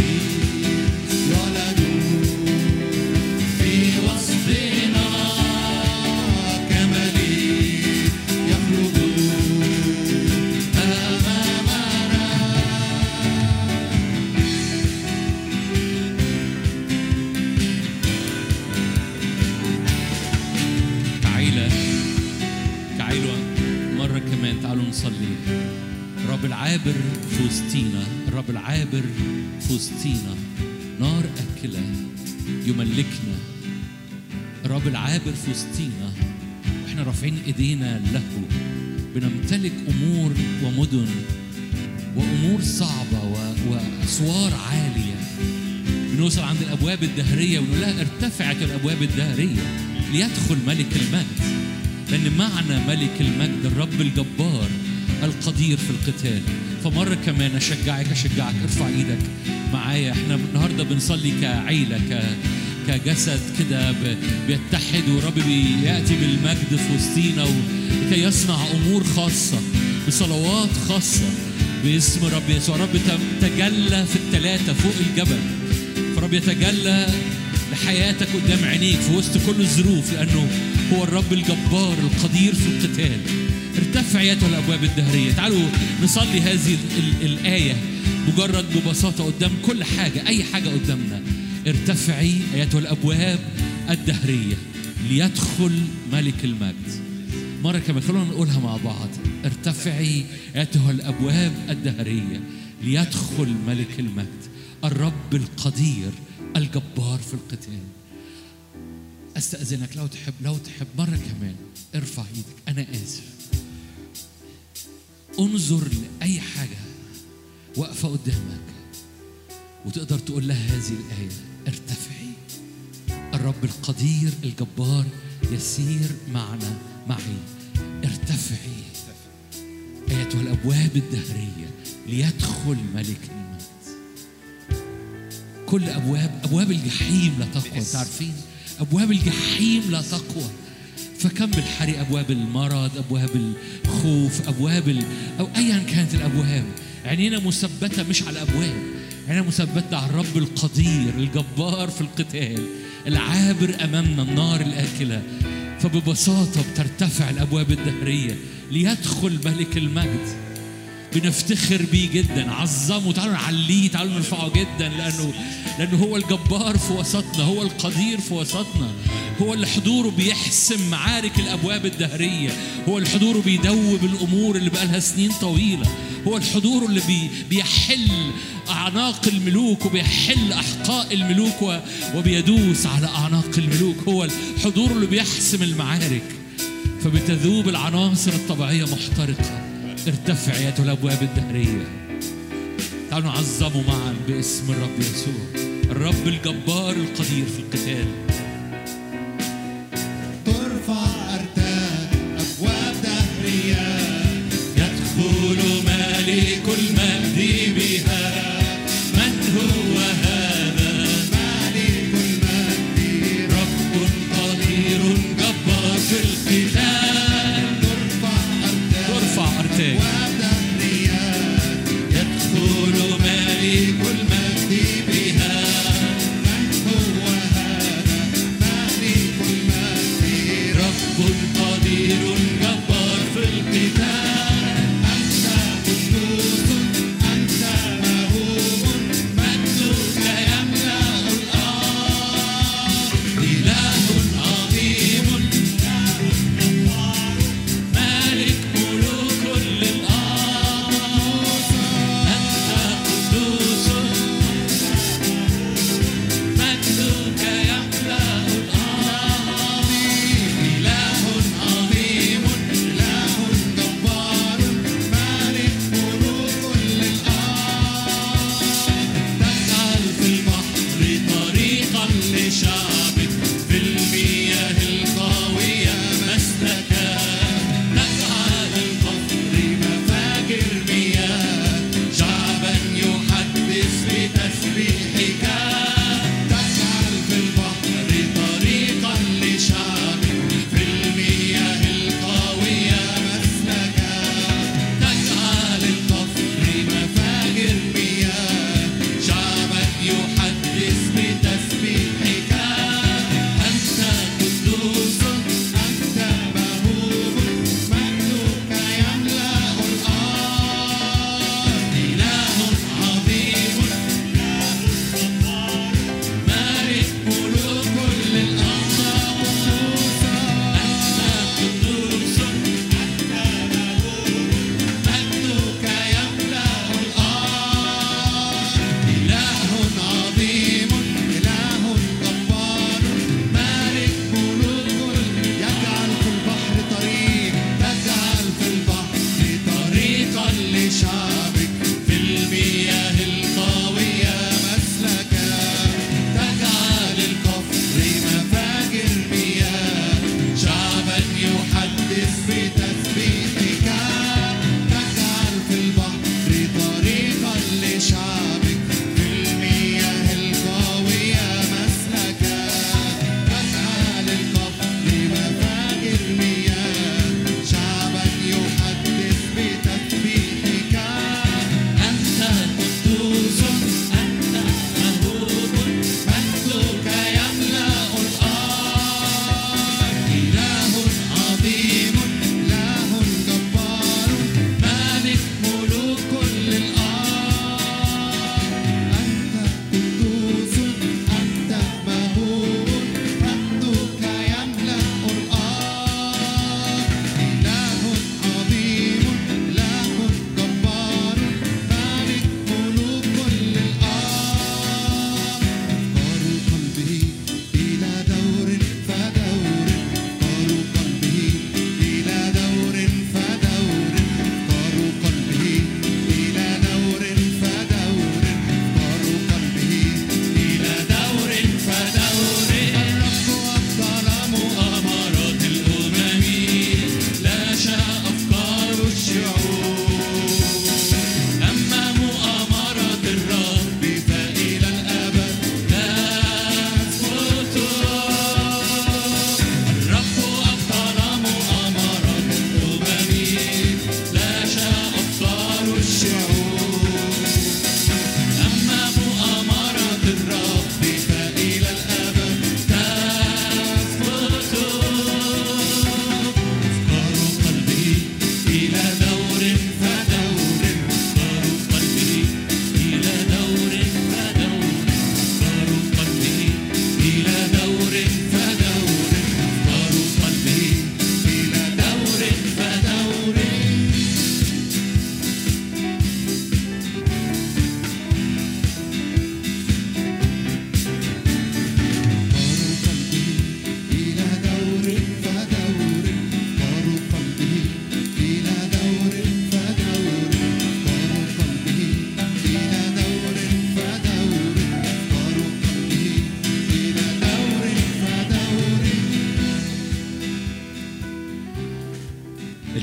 يعلن في وسطنا كمليك يخرج أمامنا كعيلة كعيلة مرة كمان تعالوا نصلي الرب العابر في وسطينا الرب العابر في وسطينا نار أكلة يملكنا الرب العابر في وسطينا واحنا رافعين ايدينا له بنمتلك امور ومدن وامور صعبه و- واسوار عاليه بنوصل عند الابواب الدهريه ونقول لها ارتفعت الابواب الدهريه ليدخل ملك المجد لان معنى ملك المجد الرب الجبار القدير في القتال فمره كمان اشجعك اشجعك ارفع ايدك معايا احنا النهارده بنصلي كعيله ك كجسد كده ب- بيتحد ورب بياتي بالمجد في وسطينا لكي يصنع امور خاصه بصلوات خاصه باسم رب يسوع رب تم- تجلى في الثلاثه فوق الجبل فرب يتجلى لحياتك قدام عينيك في وسط كل الظروف لانه هو الرب الجبار القدير في القتال ارتفع ايتها الابواب الدهريه تعالوا نصلي هذه ال- ال- الايه مجرد ببساطه قدام كل حاجه اي حاجه قدامنا ارتفعي ايتها الابواب الدهريه ليدخل ملك المجد مرة كمان خلونا نقولها مع بعض ارتفعي أيتها الأبواب الدهرية ليدخل ملك المجد الرب القدير الجبار في القتال أستأذنك لو تحب لو تحب مرة كمان ارفع ايدك أنا آسف انظر لأي حاجة واقفة قدامك وتقدر تقول لها هذه الآية ارتفعي الرب القدير الجبار يسير معنا معي ارتفعي ايتها الابواب الدهريه ليدخل ملك المجد كل ابواب ابواب الجحيم لا تقوى انتوا عارفين ابواب الجحيم لا تقوى فكم بالحري ابواب المرض ابواب الخوف ابواب ال... او ايا كانت الابواب عينينا مثبته مش على الابواب عينينا مثبته على الرب القدير الجبار في القتال العابر امامنا النار الاكله فببساطه بترتفع الابواب الدهريه ليدخل ملك المجد بنفتخر بيه جدا عظمه تعالوا نعليه تعالوا نرفعه جدا لانه لانه هو الجبار في وسطنا هو القدير في وسطنا هو اللي حضوره بيحسم معارك الابواب الدهريه هو اللي حضوره بيدوب الامور اللي بقالها سنين طويله هو الحضور اللي بي بيحل اعناق الملوك وبيحل احقاء الملوك و- وبيدوس على اعناق الملوك هو الحضور اللي بيحسم المعارك فبتذوب العناصر الطبيعية محترقة ارتفع ايتها الأبواب الدهرية تعالوا نعظمه معا باسم الرب يسوع الرب الجبار القدير في القتال ترفع أرتاد أبواب دهرية يدخل ملك المجد بها من هو هذا مالك المجد رب قدير جبار في القتال ترفع أرتاد ترفع أرتاج أبواب دهرية يدخل ملك المجد بها من هو هذا مالك المجد رب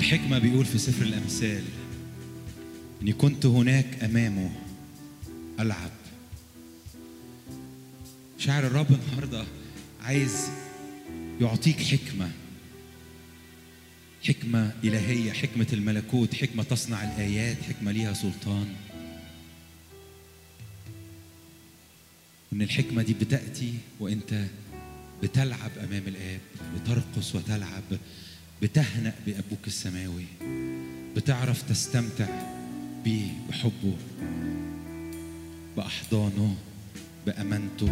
الحكمة بيقول في سفر الأمثال إني كنت هناك أمامه ألعب شاعر الرب النهاردة عايز يعطيك حكمة حكمة إلهية حكمة الملكوت حكمة تصنع الآيات حكمة ليها سلطان وإن الحكمة دي بتأتي وأنت بتلعب أمام الآب بترقص وتلعب بتهنأ بأبوك السماوي بتعرف تستمتع بيه بحبه بأحضانه بأمانته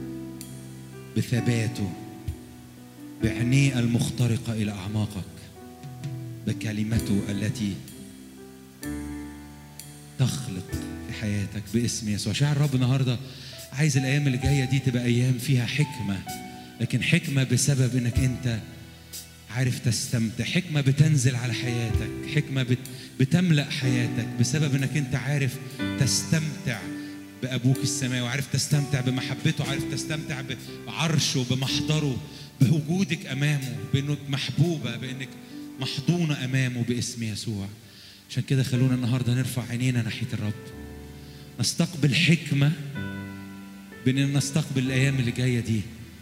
بثباته بعينيه المخترقة إلى أعماقك بكلمته التي تخلق في حياتك باسم يسوع شاعر الرب النهارده عايز الايام اللي جايه دي تبقى ايام فيها حكمه لكن حكمه بسبب انك انت عارف تستمتع حكمه بتنزل على حياتك حكمه بت بتملا حياتك بسبب انك انت عارف تستمتع بابوك السماوي عارف تستمتع بمحبته عارف تستمتع بعرشه بمحضره بوجودك امامه بانك محبوبه بانك محضونه امامه باسم يسوع عشان كده خلونا النهارده نرفع عينينا ناحيه الرب نستقبل حكمه بان نستقبل الايام اللي جايه دي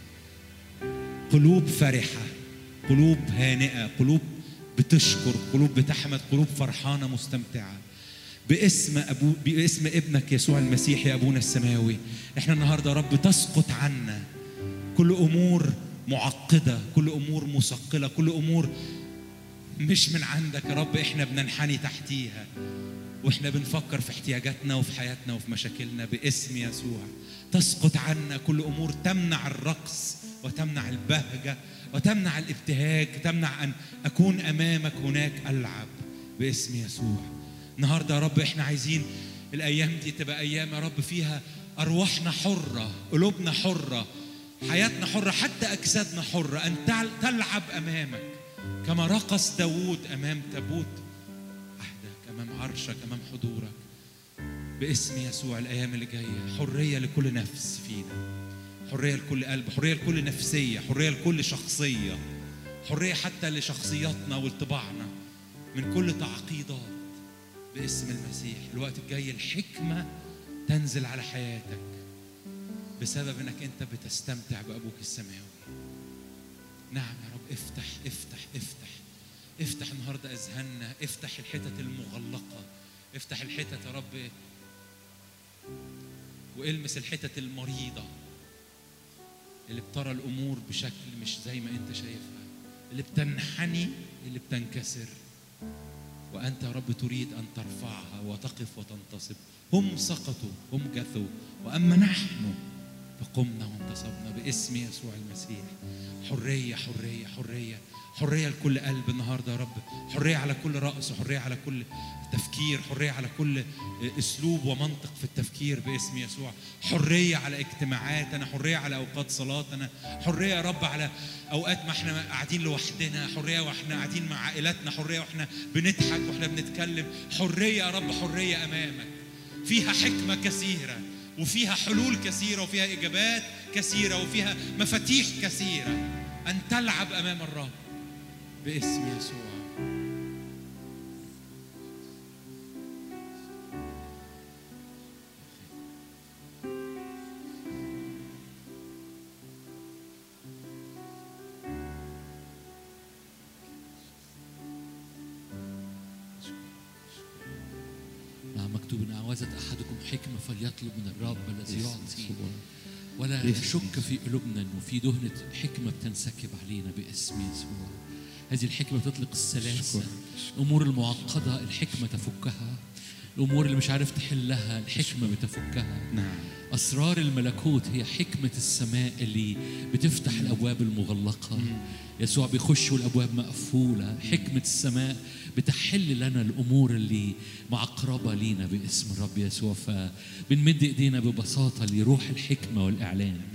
قلوب فرحه قلوب هانئه قلوب بتشكر قلوب بتحمد قلوب فرحانه مستمتعه باسم ابو باسم ابنك يسوع المسيح يا ابونا السماوي احنا النهارده يا رب تسقط عنا كل امور معقده كل امور مثقله كل امور مش من عندك يا رب احنا بننحني تحتيها واحنا بنفكر في احتياجاتنا وفي حياتنا وفي مشاكلنا باسم يسوع تسقط عنا كل امور تمنع الرقص وتمنع البهجه وتمنع الابتهاج تمنع ان اكون امامك هناك العب باسم يسوع النهارده يا رب احنا عايزين الايام دي تبقى ايام يا رب فيها ارواحنا حره قلوبنا حره حياتنا حره حتى اجسادنا حره ان تل- تلعب امامك كما رقص داوود امام تابوت عهدك امام عرشك امام حضورك باسم يسوع الايام اللي جايه حريه لكل نفس فينا حريه لكل قلب حريه لكل نفسيه حريه لكل شخصيه حريه حتى لشخصياتنا ولطباعنا من كل تعقيدات باسم المسيح الوقت الجاي الحكمه تنزل على حياتك بسبب انك انت بتستمتع بابوك السماوي نعم يا رب افتح افتح افتح افتح النهارده اذهاننا افتح الحتت المغلقه افتح الحتت يا رب والمس الحتت المريضه اللي بترى الامور بشكل مش زي ما انت شايفها اللي بتنحني اللي بتنكسر وانت يا رب تريد ان ترفعها وتقف وتنتصب هم سقطوا هم جثوا واما نحن فقمنا وانتصبنا باسم يسوع المسيح حريه حريه حريه حريه لكل قلب النهارده يا رب حريه على كل راس حريه على كل تفكير حريه على كل اسلوب ومنطق في التفكير باسم يسوع حريه على اجتماعاتنا حريه على اوقات صلاتنا حريه يا رب على اوقات ما احنا قاعدين لوحدنا حريه واحنا قاعدين مع عائلاتنا حريه واحنا بنضحك واحنا بنتكلم حريه يا رب حريه امامك فيها حكمه كثيره وفيها حلول كثيره وفيها اجابات كثيره وفيها مفاتيح كثيره ان تلعب امام الرب باسم يسوع نعم مكتوب ان عوزت احدكم حكمه فليطلب من الرب الذي يعطي ولا نشك في قلوبنا انه في دهنه حكمه بتنسكب علينا باسم يسوع هذه الحكمه بتطلق السلاسه الامور المعقده الحكمه تفكها الامور اللي مش عارف تحلها الحكمه بتفكها نعم أسرار الملكوت هي حكمة السماء اللي بتفتح الأبواب المغلقة يسوع بيخش والأبواب مقفولة حكمة السماء بتحل لنا الأمور اللي معقربة لينا باسم الرب يسوع فبنمد إيدينا ببساطة لروح الحكمة والإعلان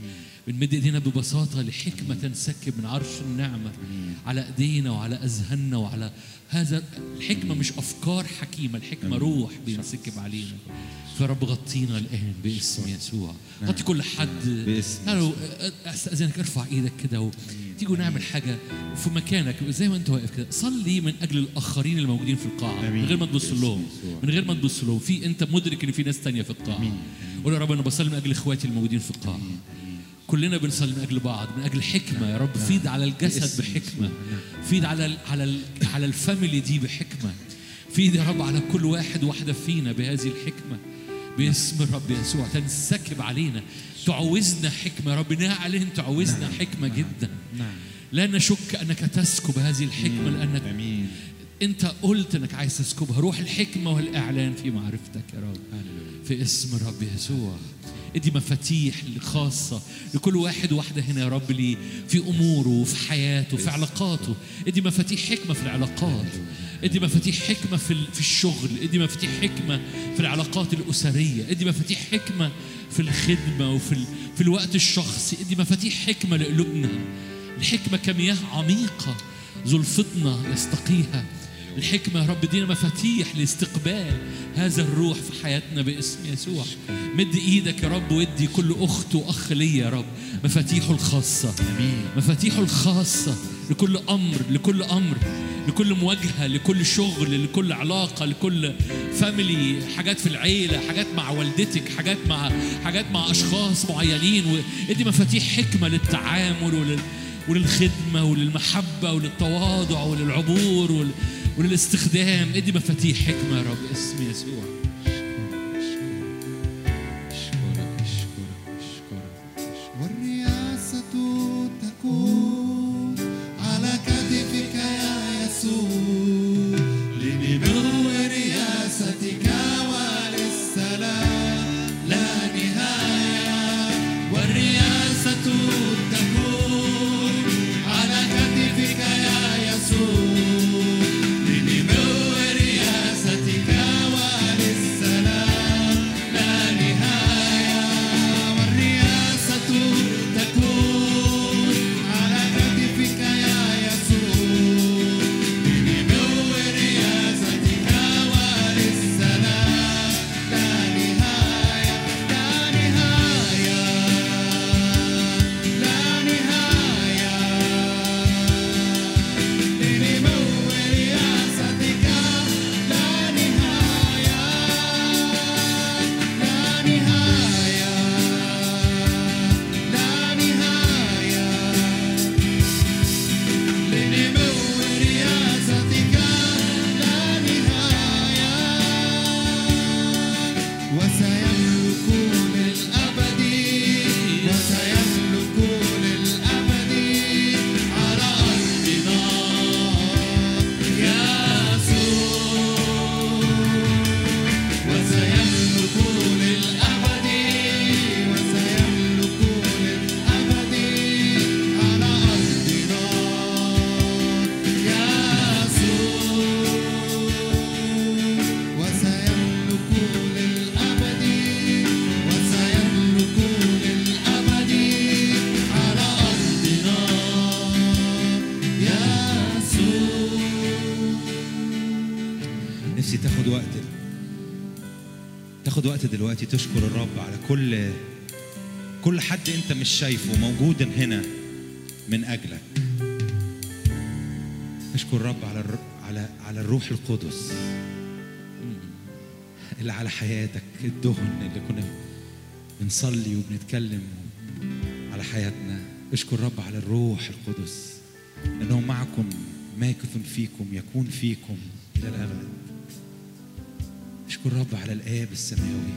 بنمد ايدينا ببساطة لحكمة تنسكب من عرش النعمة على ايدينا وعلى اذهاننا وعلى هذا الحكمة مش افكار حكيمة الحكمة روح بينسكب علينا فرب غطينا الان باسم يسوع غطي كل حد باسم تعالوا استاذنك ارفع ايدك كده وتيجوا نعمل حاجة في مكانك زي ما انت واقف كده صلي من اجل الاخرين الموجودين في القاعة من غير ما تبص لهم من غير ما تبص لهم في انت مدرك ان في ناس تانية في القاعة قول يا رب انا بصلي من اجل اخواتي الموجودين في القاعة كلنا بنصلي من اجل بعض من اجل حكمه يا رب فيد على الجسد بحكمه فيد على ال على ال على الفاميلي دي بحكمه فيد يا رب على كل واحد واحده فينا بهذه الحكمه باسم الرب يسوع تنسكب علينا تعوزنا حكمه يا رب نعلن تعوزنا حكمه جدا لا نشك انك تسكب هذه الحكمه لانك امين انت قلت انك عايز تسكبها روح الحكمه والاعلان في معرفتك يا رب في اسم الرب يسوع ادي مفاتيح خاصة لكل واحد وواحدة هنا يا رب لي في أموره وفي حياته في علاقاته ادي مفاتيح حكمة في العلاقات ادي مفاتيح حكمة في ال- في الشغل ادي مفاتيح حكمة في العلاقات الأسرية ادي مفاتيح حكمة في الخدمة وفي ال... في الوقت الشخصي ادي مفاتيح حكمة لقلوبنا الحكمة كمياه عميقة زلفتنا يستقيها الحكمة يا رب ادينا مفاتيح لاستقبال هذا الروح في حياتنا باسم يسوع مد ايدك يا رب وادي كل اخت واخ ليا يا رب مفاتيحه الخاصة امين مفاتيحه الخاصة لكل امر لكل امر لكل مواجهة لكل شغل لكل علاقة لكل فاميلي حاجات في العيلة حاجات مع والدتك حاجات مع حاجات مع اشخاص معينين وادي مفاتيح حكمة للتعامل ولل وللخدمة وللمحبة وللتواضع وللعبور ول... وللاستخدام ادي مفاتيح حكمة يا رب اسم يسوع اشكرك اشكرك اشكرك والرياسة تكون على كتفك يا يسوع لنمو رياستك وللسلام لا نهاية والرياسة تكون على كتفك يا يسوع لنمو رياستك وللسلام لا نهاية والرياسة تكون على كتفك يا يسوع لنمو رياستك وللسلام لا نهاية لا نهاية لا نهاية لنمو رياستك لا نهاية لا نهاية لا نهاية لنمو رياستك لا نهاية وسيملك للأبد وسيملك للأبد على أرضنا يسوع وسيملك للأبد وسيملك للأبد على أرضنا يسوع وسيملك للأبد وسيملك للأبد على أرضنا يسوع نفسي تاخد وقت تاخد وقت دلوقتي تشكر الرب على كل كل حد انت مش شايفه موجود هنا من اجلك اشكر الرب على الر... على على الروح القدس اللي على حياتك الدهن اللي كنا بنصلي وبنتكلم على حياتنا اشكر الرب على الروح القدس انه معكم ماكث فيكم يكون فيكم الى الابد اشكر الرب على الاب السماوي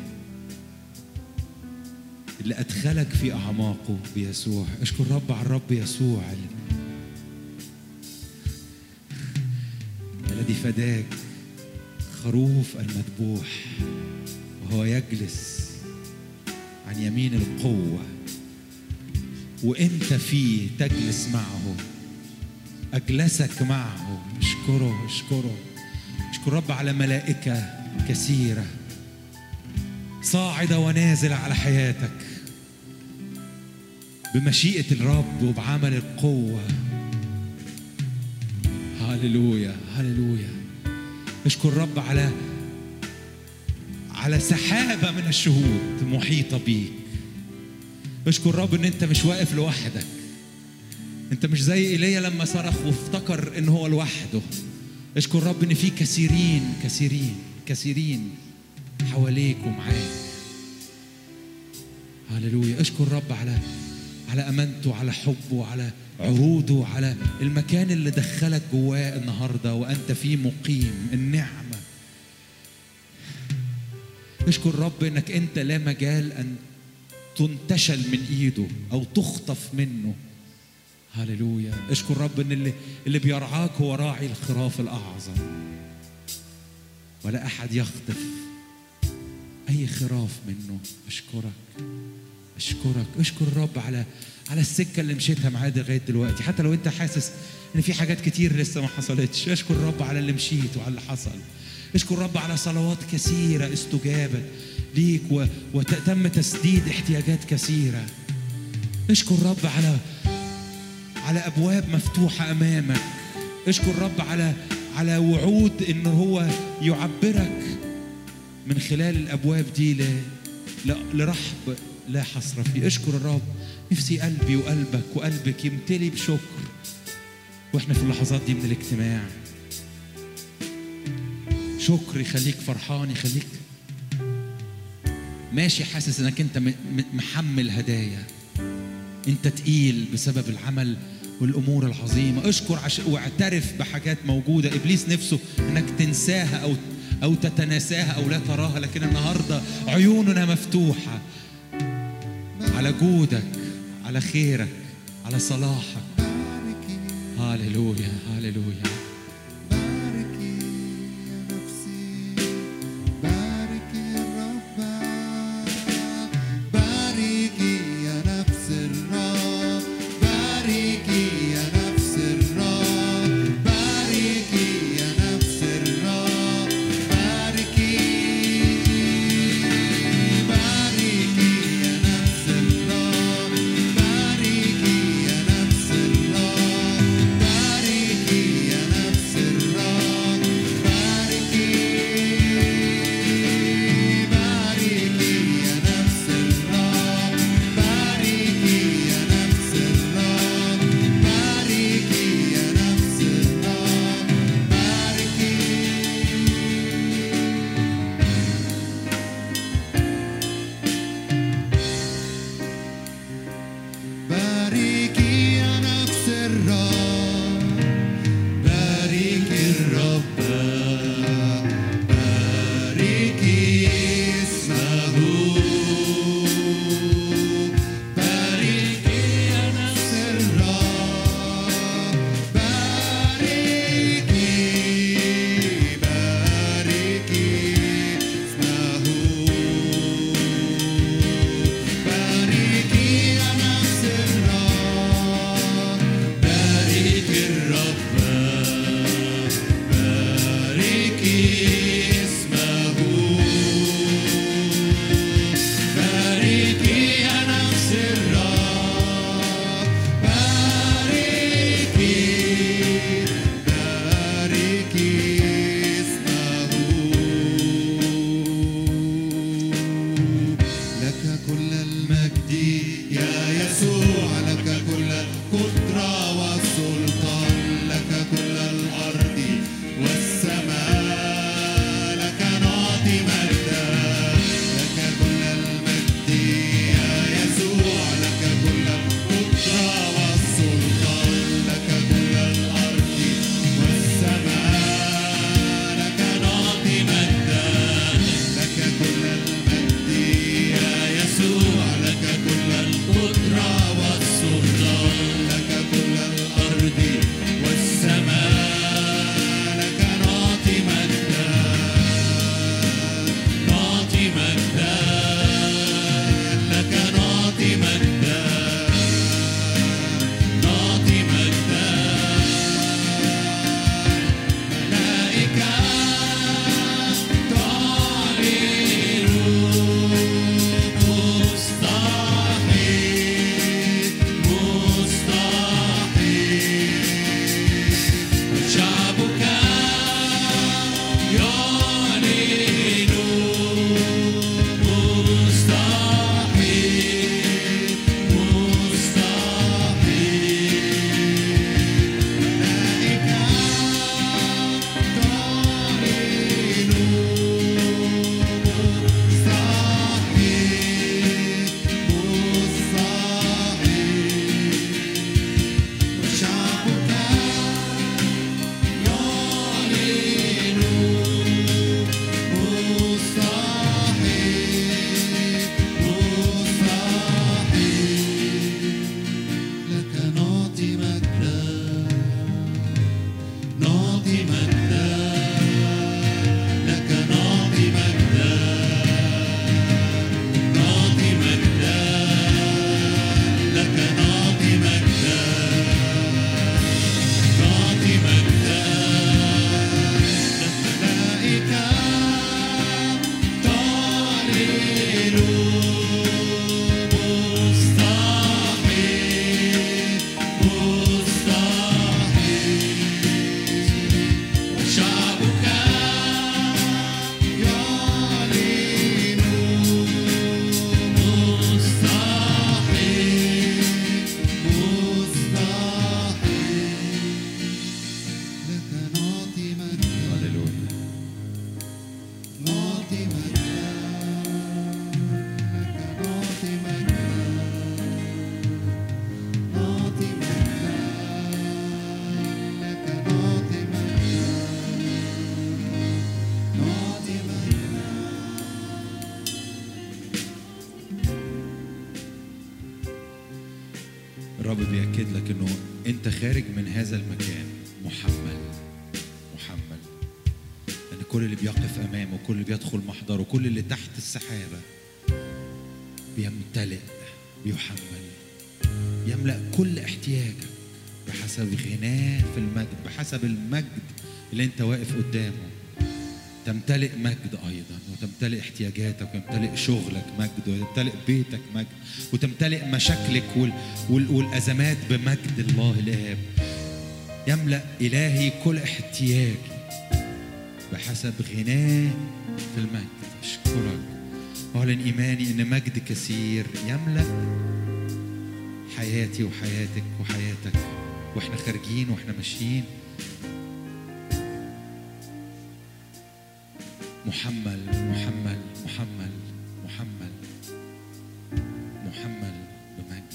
اللي ادخلك في اعماقه بيسوع اشكر الرب على الرب يسوع ال- الذي فداك خروف المذبوح وهو يجلس عن يمين القوه وانت فيه تجلس معه اجلسك معه اشكره اشكره اشكر رب على ملائكه كثيره صاعده ونازله على حياتك بمشيئة الرب وبعمل القوة هللويا هللويا اشكر الرب على على سحابة من الشهود محيطة بيك اشكر الرب ان انت مش واقف لوحدك انت مش زي ايليا لما صرخ وافتكر ان هو لوحده اشكر الرب ان في كثيرين كثيرين كثيرين حواليك ومعاك هللويا اشكر الرب على على امانته على حبه على عروضه على المكان اللي دخلك جواه النهارده وانت فيه مقيم النعمه اشكر الرب انك انت لا مجال ان تنتشل من ايده او تخطف منه هللويا اشكر رب ان اللي اللي بيرعاك هو راعي الخراف الاعظم ولا احد يخطف اي خراف منه اشكرك اشكرك اشكر الرب على على السكه اللي مشيتها معاه لغايه دلوقتي حتى لو انت حاسس ان في حاجات كتير لسه ما حصلتش اشكر الرب على اللي مشيت وعلى اللي حصل اشكر الرب على صلوات كثيره استجابت ليك و... وتم تسديد احتياجات كثيره اشكر الرب على على ابواب مفتوحه امامك اشكر الرب على على وعود ان هو يعبرك من خلال الابواب دي ل... ل... لرحب لا حصر فيه اشكر الرب نفسي قلبي وقلبك وقلبك يمتلي بشكر واحنا في اللحظات دي من الاجتماع شكر يخليك فرحان يخليك ماشي حاسس انك انت م- م- محمل هدايا انت تقيل بسبب العمل والامور العظيمه اشكر عش... واعترف بحاجات موجوده ابليس نفسه انك تنساها او او تتناساها او لا تراها لكن النهارده عيوننا مفتوحه على جودك على خيرك على صلاحك باركي هاليلويا هاليلويا باركي يا نفسي باركي الرب باركي يا نفس الرب باركي يا نفس الرب باركي يا نفس الرب باركي باركي يا نفس الرب باركي يا نفس الرب باركي يا نفس الرب باركي باركي يا نفس الرب باركي يا نفس الرب باركي يا نفس الرب باركي باركي يا نفس الرب باركي الرب باركي اسمه باركي يا نفس الرب باركي باركي اسمه باركي يا نفس الرب بارك الرب باركي اسمه باركي يا نفس الرب باركي باركي اسمه لك كل المجد يا يسوع لك كل القدرة والسلطان لك كل الأرض والسماء لك نعطي مجدا لك كل المجد يا يسوع لك كل القدرة والسلطان لك كل الأرض والسماء لك نعطي مجدا لك كل المجد يا يسوع لك كل القدرة والسلطان لك الرب بيأكد لك انه انت خارج من هذا المكان محمل محمل لان كل اللي بيقف امامه كل اللي بيدخل محضره كل اللي تحت السحابه بيمتلئ بيحمل يملأ كل احتياجك بحسب غناه في المجد بحسب المجد اللي انت واقف قدامه تمتلئ مجد ايضا وتمتلئ احتياجاتك ويمتلئ شغلك مجد ويمتلئ بيتك مجد وتمتلئ مشاكلك وال وال والازمات بمجد الله الاب يملا الهي كل احتياجي بحسب غناه في المجد اشكرك اعلن ايماني ان مجد كثير يملا حياتي وحياتك وحياتك واحنا خارجين واحنا ماشيين محمل محمل محمل محمل محمل بمجد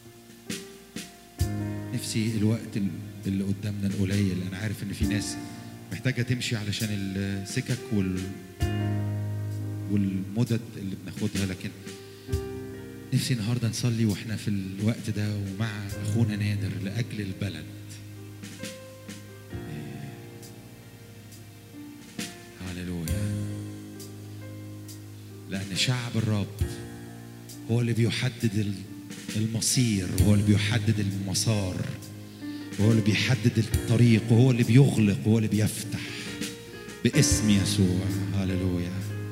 نفسي الوقت اللي قدامنا القليل انا عارف ان في ناس محتاجه تمشي علشان السكك وال والمدد اللي بناخدها لكن نفسي النهارده نصلي واحنا في الوقت ده ومع اخونا نادر لاجل البلد هللويا لأن شعب الرب هو اللي بيحدد المصير هو اللي بيحدد المسار وهو اللي بيحدد الطريق وهو اللي بيغلق وهو اللي بيفتح باسم يسوع هللويا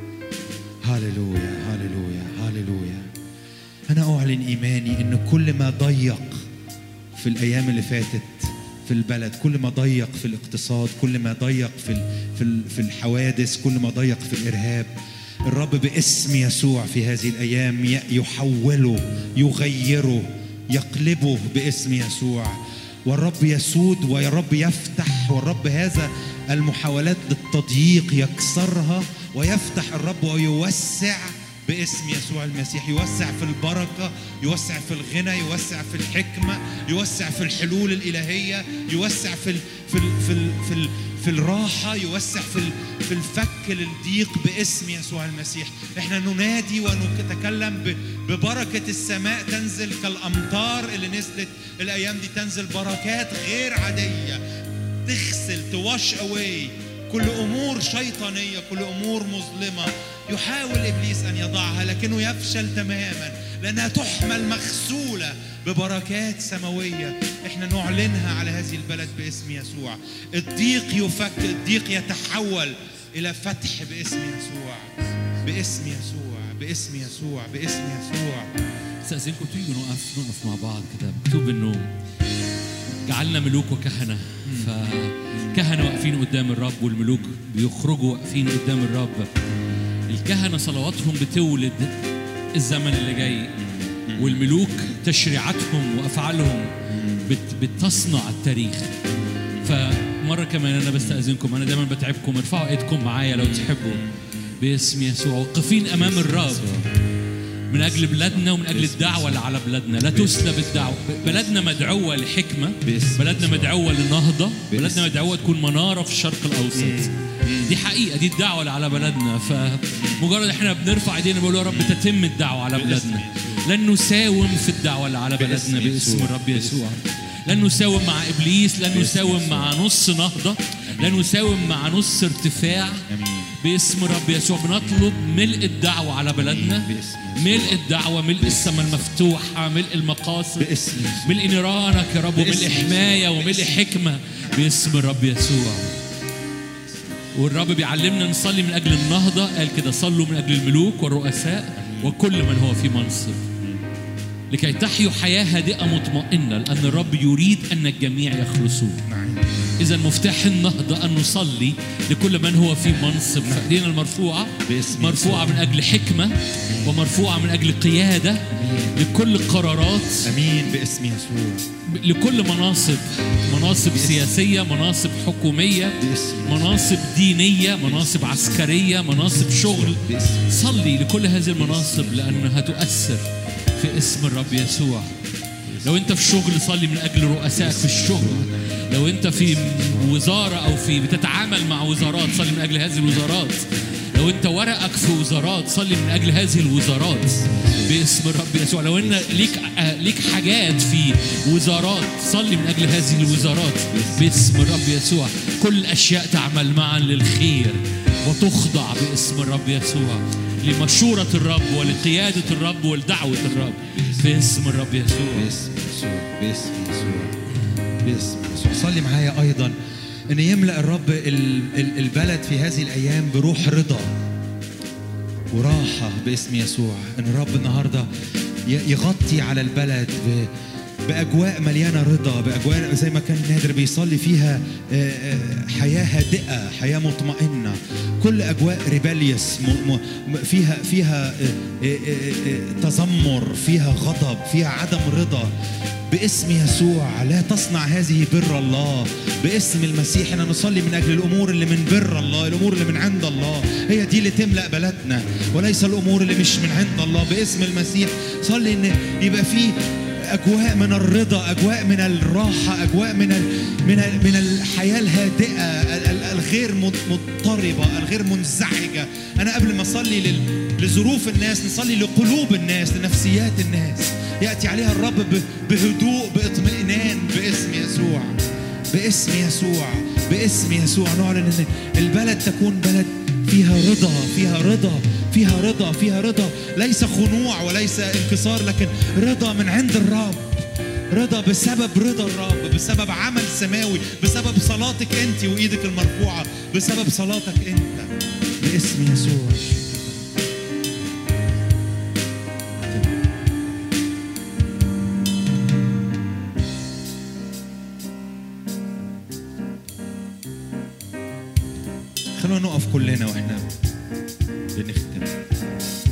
هللويا هللويا هللويا أنا أعلن إيماني إن كل ما ضيق في الأيام اللي فاتت في البلد كل ما ضيق في الاقتصاد كل ما ضيق في ال- في ال- في الحوادث كل ما ضيق في الإرهاب الرب باسم يسوع في هذه الأيام ي- يحوله يغيره يقلبه باسم يسوع والرب يسود والرب يفتح والرب هذا المحاولات للتضييق يكسرها ويفتح الرب ويوسع باسم يسوع المسيح يوسع في البركة يوسع في الغنى يوسع في الحكمة يوسع في الحلول الإلهية يوسع في ال في ال في ال في, ال في الراحة يوسع في ال في الفك للضيق باسم يسوع المسيح احنا ننادي ونتكلم ب- ببركة السماء تنزل كالأمطار اللي نزلت الأيام دي تنزل بركات غير عادية تغسل تواش اواي كل امور شيطانيه كل امور مظلمه يحاول ابليس ان يضعها لكنه يفشل تماما لانها تحمل مغسوله ببركات سماويه احنا نعلنها على هذه البلد باسم يسوع الضيق يفك الضيق يتحول الى فتح باسم يسوع باسم يسوع باسم يسوع باسم يسوع استاذنكم تيجوا نقف نقف مع بعض كده مكتوب انه جعلنا ملوك وكهنه فكهنه واقفين قدام الرب والملوك بيخرجوا واقفين قدام الرب الكهنه صلواتهم بتولد الزمن اللي جاي والملوك تشريعاتهم وافعالهم بت بتصنع التاريخ فمره كمان انا بستاذنكم انا دايما بتعبكم ارفعوا ايدكم معايا لو تحبوا باسم يسوع واقفين امام الرب من اجل بلادنا ومن اجل الدعوه اللي على بلادنا لا تسلب الدعوه بلدنا مدعوه لحكمه باسم بلدنا مدعوه لنهضه بلدنا باسم مدعوه تكون مناره في الشرق الاوسط دي حقيقه دي الدعوه اللي على بلدنا فمجرد احنا بنرفع ايدينا بنقول يا رب تتم الدعوه على بلادنا لن نساوم في الدعوه اللي على باسم بلدنا باسم يسوع. الرب يسوع لن نساوم مع ابليس لن نساوم مع نص نهضه لن نساوم مع نص ارتفاع امين باسم رب يسوع بنطلب ملء الدعوة على بلدنا باسم يسوع. ملء الدعوة ملء السماء المفتوحة ملء المقاصد باسم يسوع. ملء نيرانك يا رب وملء باسم يسوع. حماية وملء حكمة باسم الرب يسوع والرب بيعلمنا نصلي من أجل النهضة قال كده صلوا من أجل الملوك والرؤساء وكل من هو في منصب لكي تحيوا حياة هادئة مطمئنة لأن الرب يريد أن الجميع يخلصون إذا مفتاح النهضة أن نصلي لكل من هو في منصب فإيدينا المرفوعة باسم مرفوعة من أجل حكمة ومرفوعة من أجل قيادة لكل قرارات امين باسم يسوع لكل مناصب مناصب سياسية مناصب حكومية باسم مناصب دينية مناصب عسكرية مناصب شغل باسم صلي لكل هذه المناصب لأنها تؤثر في اسم الرب يسوع لو انت في شغل صلي من اجل رؤسائك في الشغل لو انت في وزاره او في بتتعامل مع وزارات صلي من اجل هذه الوزارات لو لو انت ورقك في وزارات صلي من اجل هذه الوزارات باسم الرب يسوع لو ان ليك آه، ليك حاجات في وزارات صلي من اجل هذه الوزارات باسم الرب يسوع كل الاشياء تعمل معا للخير وتخضع باسم الرب يسوع لمشورة الرب ولقيادة الرب ولدعوة الرب باسم الرب يسوع باسم يسوع باسم يسوع باسم يسوع صلي معايا ايضا ان يملا الرب ال- ال- البلد في هذه الايام بروح رضا وراحه باسم يسوع ان الرب النهارده ي- يغطي على البلد ب باجواء مليانه رضا باجواء زي ما كان نادر بيصلي فيها آه، آه، حياه هادئه حياه مطمئنه كل اجواء ريباليوس فيها فيها آه، آه، آه، آه، تذمر فيها غضب فيها عدم رضا باسم يسوع لا تصنع هذه بر الله باسم المسيح احنا نصلي من اجل الامور اللي من بر الله الامور اللي من عند الله هي دي اللي تملا بلدنا وليس الامور اللي مش من عند الله باسم المسيح صلي ان يبقى في اجواء من الرضا اجواء من الراحه اجواء من ال من ال من الحياه الهادئه ال- ال- الغير مض- مضطربه الغير منزعجه انا قبل ما اصلي لل- لظروف الناس نصلي لقلوب الناس لنفسيات الناس ياتي عليها الرب ب- بهدوء باطمئنان باسم يسوع باسم يسوع باسم يسوع نعلن ان البلد تكون بلد فيها رضا فيها رضا فيها رضا فيها رضا ليس خنوع وليس انكسار لكن رضا من عند الرب رضا بسبب رضا الرب بسبب عمل سماوي بسبب صلاتك انت وايدك المرفوعه بسبب صلاتك انت باسم يسوع خلونا نقف كلنا واحنا بنختم